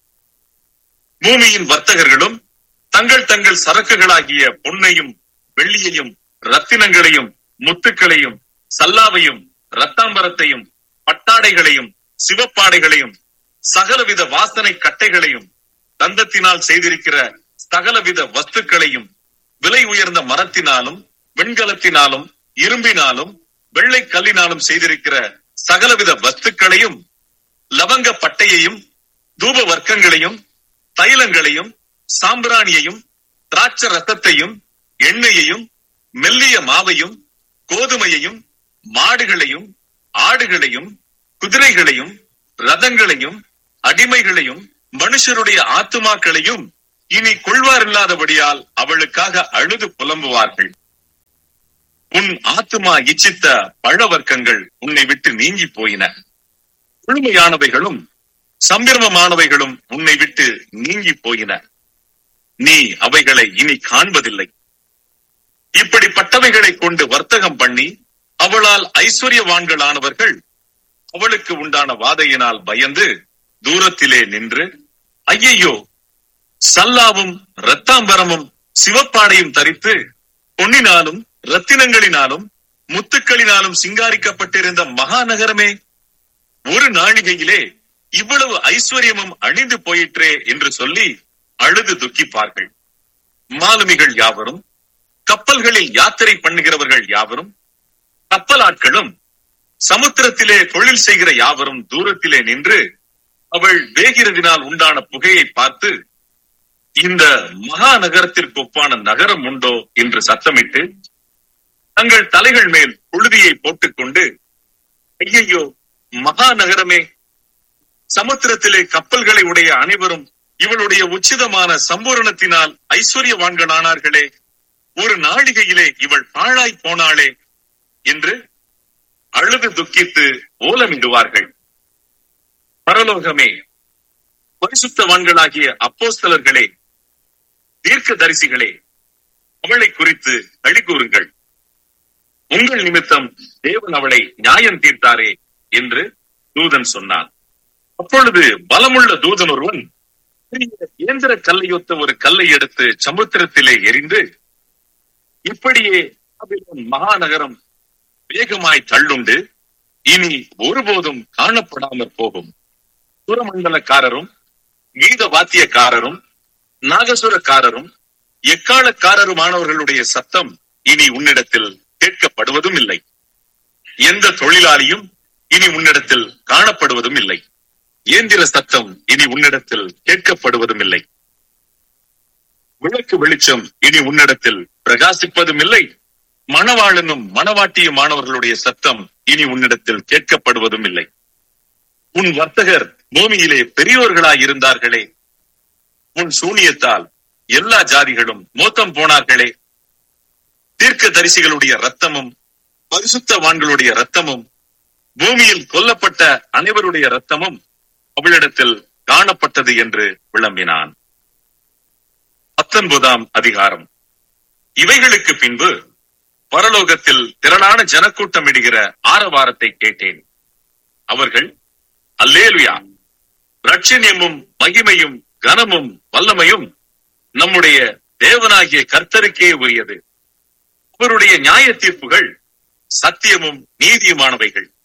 பூமியின் வர்த்தகர்களும் தங்கள் தங்கள் சரக்குகளாகிய பொன்னையும் வெள்ளியையும் ரத்தினங்களையும் முத்துக்களையும் சல்லாவையும் ரத்தாம்பரத்தையும் பட்டாடைகளையும் சிவப்பாடைகளையும் சகலவித வாசனை கட்டைகளையும் தந்தத்தினால் செய்திருக்கிற சகலவித வஸ்துக்களையும் விலை உயர்ந்த மரத்தினாலும் வெண்கலத்தினாலும் இரும்பினாலும் வெள்ளை கல்லினாலும் செய்திருக்கிற சகலவித வஸ்துக்களையும் லவங்க பட்டையையும் தூப வர்க்கங்களையும் தைலங்களையும் சாம்பிராணியையும் திராட்ச ரசத்தையும் எண்ணெயையும் மெல்லிய மாவையும் கோதுமையையும் மாடுகளையும் ஆடுகளையும் குதிரைகளையும் ரதங்களையும் அடிமைகளையும் மனுஷருடைய ஆத்துமாக்களையும் இனி கொள்வாரில்லாதபடியால் அவளுக்காக அழுது புலம்புவார்கள் உன் ஆத்துமா இச்சித்த பழ வர்க்கங்கள் உன்னை விட்டு நீங்கி போயின முழுமையானவைகளும் சம்பிரமமானவைகளும் உன்னை விட்டு நீங்கி போயின நீ அவைகளை இனி காண்பதில்லை இப்படிப்பட்டவைகளை கொண்டு வர்த்தகம் பண்ணி அவளால் ஐஸ்வர்யவான்களானவர்கள் அவளுக்கு உண்டான வாதையினால் பயந்து தூரத்திலே நின்று ஐயையோ சல்லாவும் இரத்தாம்பரமும் சிவப்பாடையும் தரித்து பொன்னினாலும் ரத்தினங்களினாலும் முத்துக்களினாலும் சிங்காரிக்கப்பட்டிருந்த மகாநகரமே ஒரு நாழிகையிலே இவ்வளவு ஐஸ்வர்யமும் அழிந்து போயிற்றே என்று சொல்லி அழுது துக்கிப்பார்கள் மாலுமிகள் யாவரும் கப்பல்களில் யாத்திரை பண்ணுகிறவர்கள் யாவரும் கப்பலாட்களும் சமுத்திரத்திலே தொழில் செய்கிற யாவரும் தூரத்திலே நின்று அவள் வேகிறதினால் உண்டான புகையை பார்த்து இந்த மகாநகரத்திற்கு ஒப்பான நகரம் உண்டோ என்று சத்தமிட்டு தங்கள் தலைகள் மேல் புழுதியை போட்டுக்கொண்டு ஐயையோ மகாநகரமே சமுத்திரத்திலே கப்பல்களை உடைய அனைவரும் இவளுடைய உச்சிதமான சம்பூரணத்தினால் ஐஸ்வர்யவான்களானார்களே ஒரு நாழிகையிலே இவள் பாழாய் போனாளே என்று அழுது துக்கித்து ஓலமிடுவார்கள் பரலோகமே பரிசுத்தவான்களாகிய அப்போஸ்தலர்களே தீர்க்க தரிசிகளே அவளை குறித்து களி கூறுங்கள் உங்கள் நிமித்தம் தேவன் அவளை நியாயம் தீர்த்தாரே என்று தூதன் சொன்னான் அப்பொழுது பலமுள்ள தூதன் ஒருவன் பெரிய இயந்திர கல்லையொத்த ஒரு கல்லை எடுத்து சமுத்திரத்திலே எரிந்து இப்படியே பாபிலோன் மகாநகரம் வேகமாய் தள்ளுண்டு இனி ஒருபோதும் காணப்படாமற் போகும் சுரமண்டலக்காரரும் கீத வாத்தியக்காரரும் நாகசுரக்காரரும் எக்காலக்காரருமானவர்களுடைய சத்தம் இனி உன்னிடத்தில் கேட்கப்படுவதும் இல்லை எந்த தொழிலாளியும் இனி உன்னிடத்தில் காணப்படுவதும் இல்லை இயந்திர சத்தம் இனி உன்னிடத்தில் கேட்கப்படுவதும் இல்லை விளக்கு வெளிச்சம் இனி உன்னிடத்தில் பிரகாசிப்பதும் இல்லை மணவாளனும் மணவாட்டியுமானவர்களுடைய சத்தம் இனி உன்னிடத்தில் கேட்கப்படுவதும் இல்லை உன் வர்த்தகர் பூமியிலே பெரியோர்களாய் இருந்தார்களே உன் சூனியத்தால் எல்லா ஜாதிகளும் மோத்தம் போனார்களே தீர்க்க தரிசிகளுடைய ரத்தமும் பரிசுத்தவான்களுடைய ரத்தமும் பூமியில் கொல்லப்பட்ட அனைவருடைய ரத்தமும் அவளிடத்தில் காணப்பட்டது என்று விளம்பினான் பத்தொன்பதாம் அதிகாரம் இவைகளுக்கு பின்பு பரலோகத்தில் திரளான ஜனக்கூட்டமிடுகிற ஆரவாரத்தை கேட்டேன் அவர்கள் அல்லேலுயா ரட்சணியமும் மகிமையும் கனமும் வல்லமையும் நம்முடைய தேவனாகிய கர்த்தருக்கே உரியது அவருடைய நியாய தீர்ப்புகள் சத்தியமும் நீதியுமானவைகள்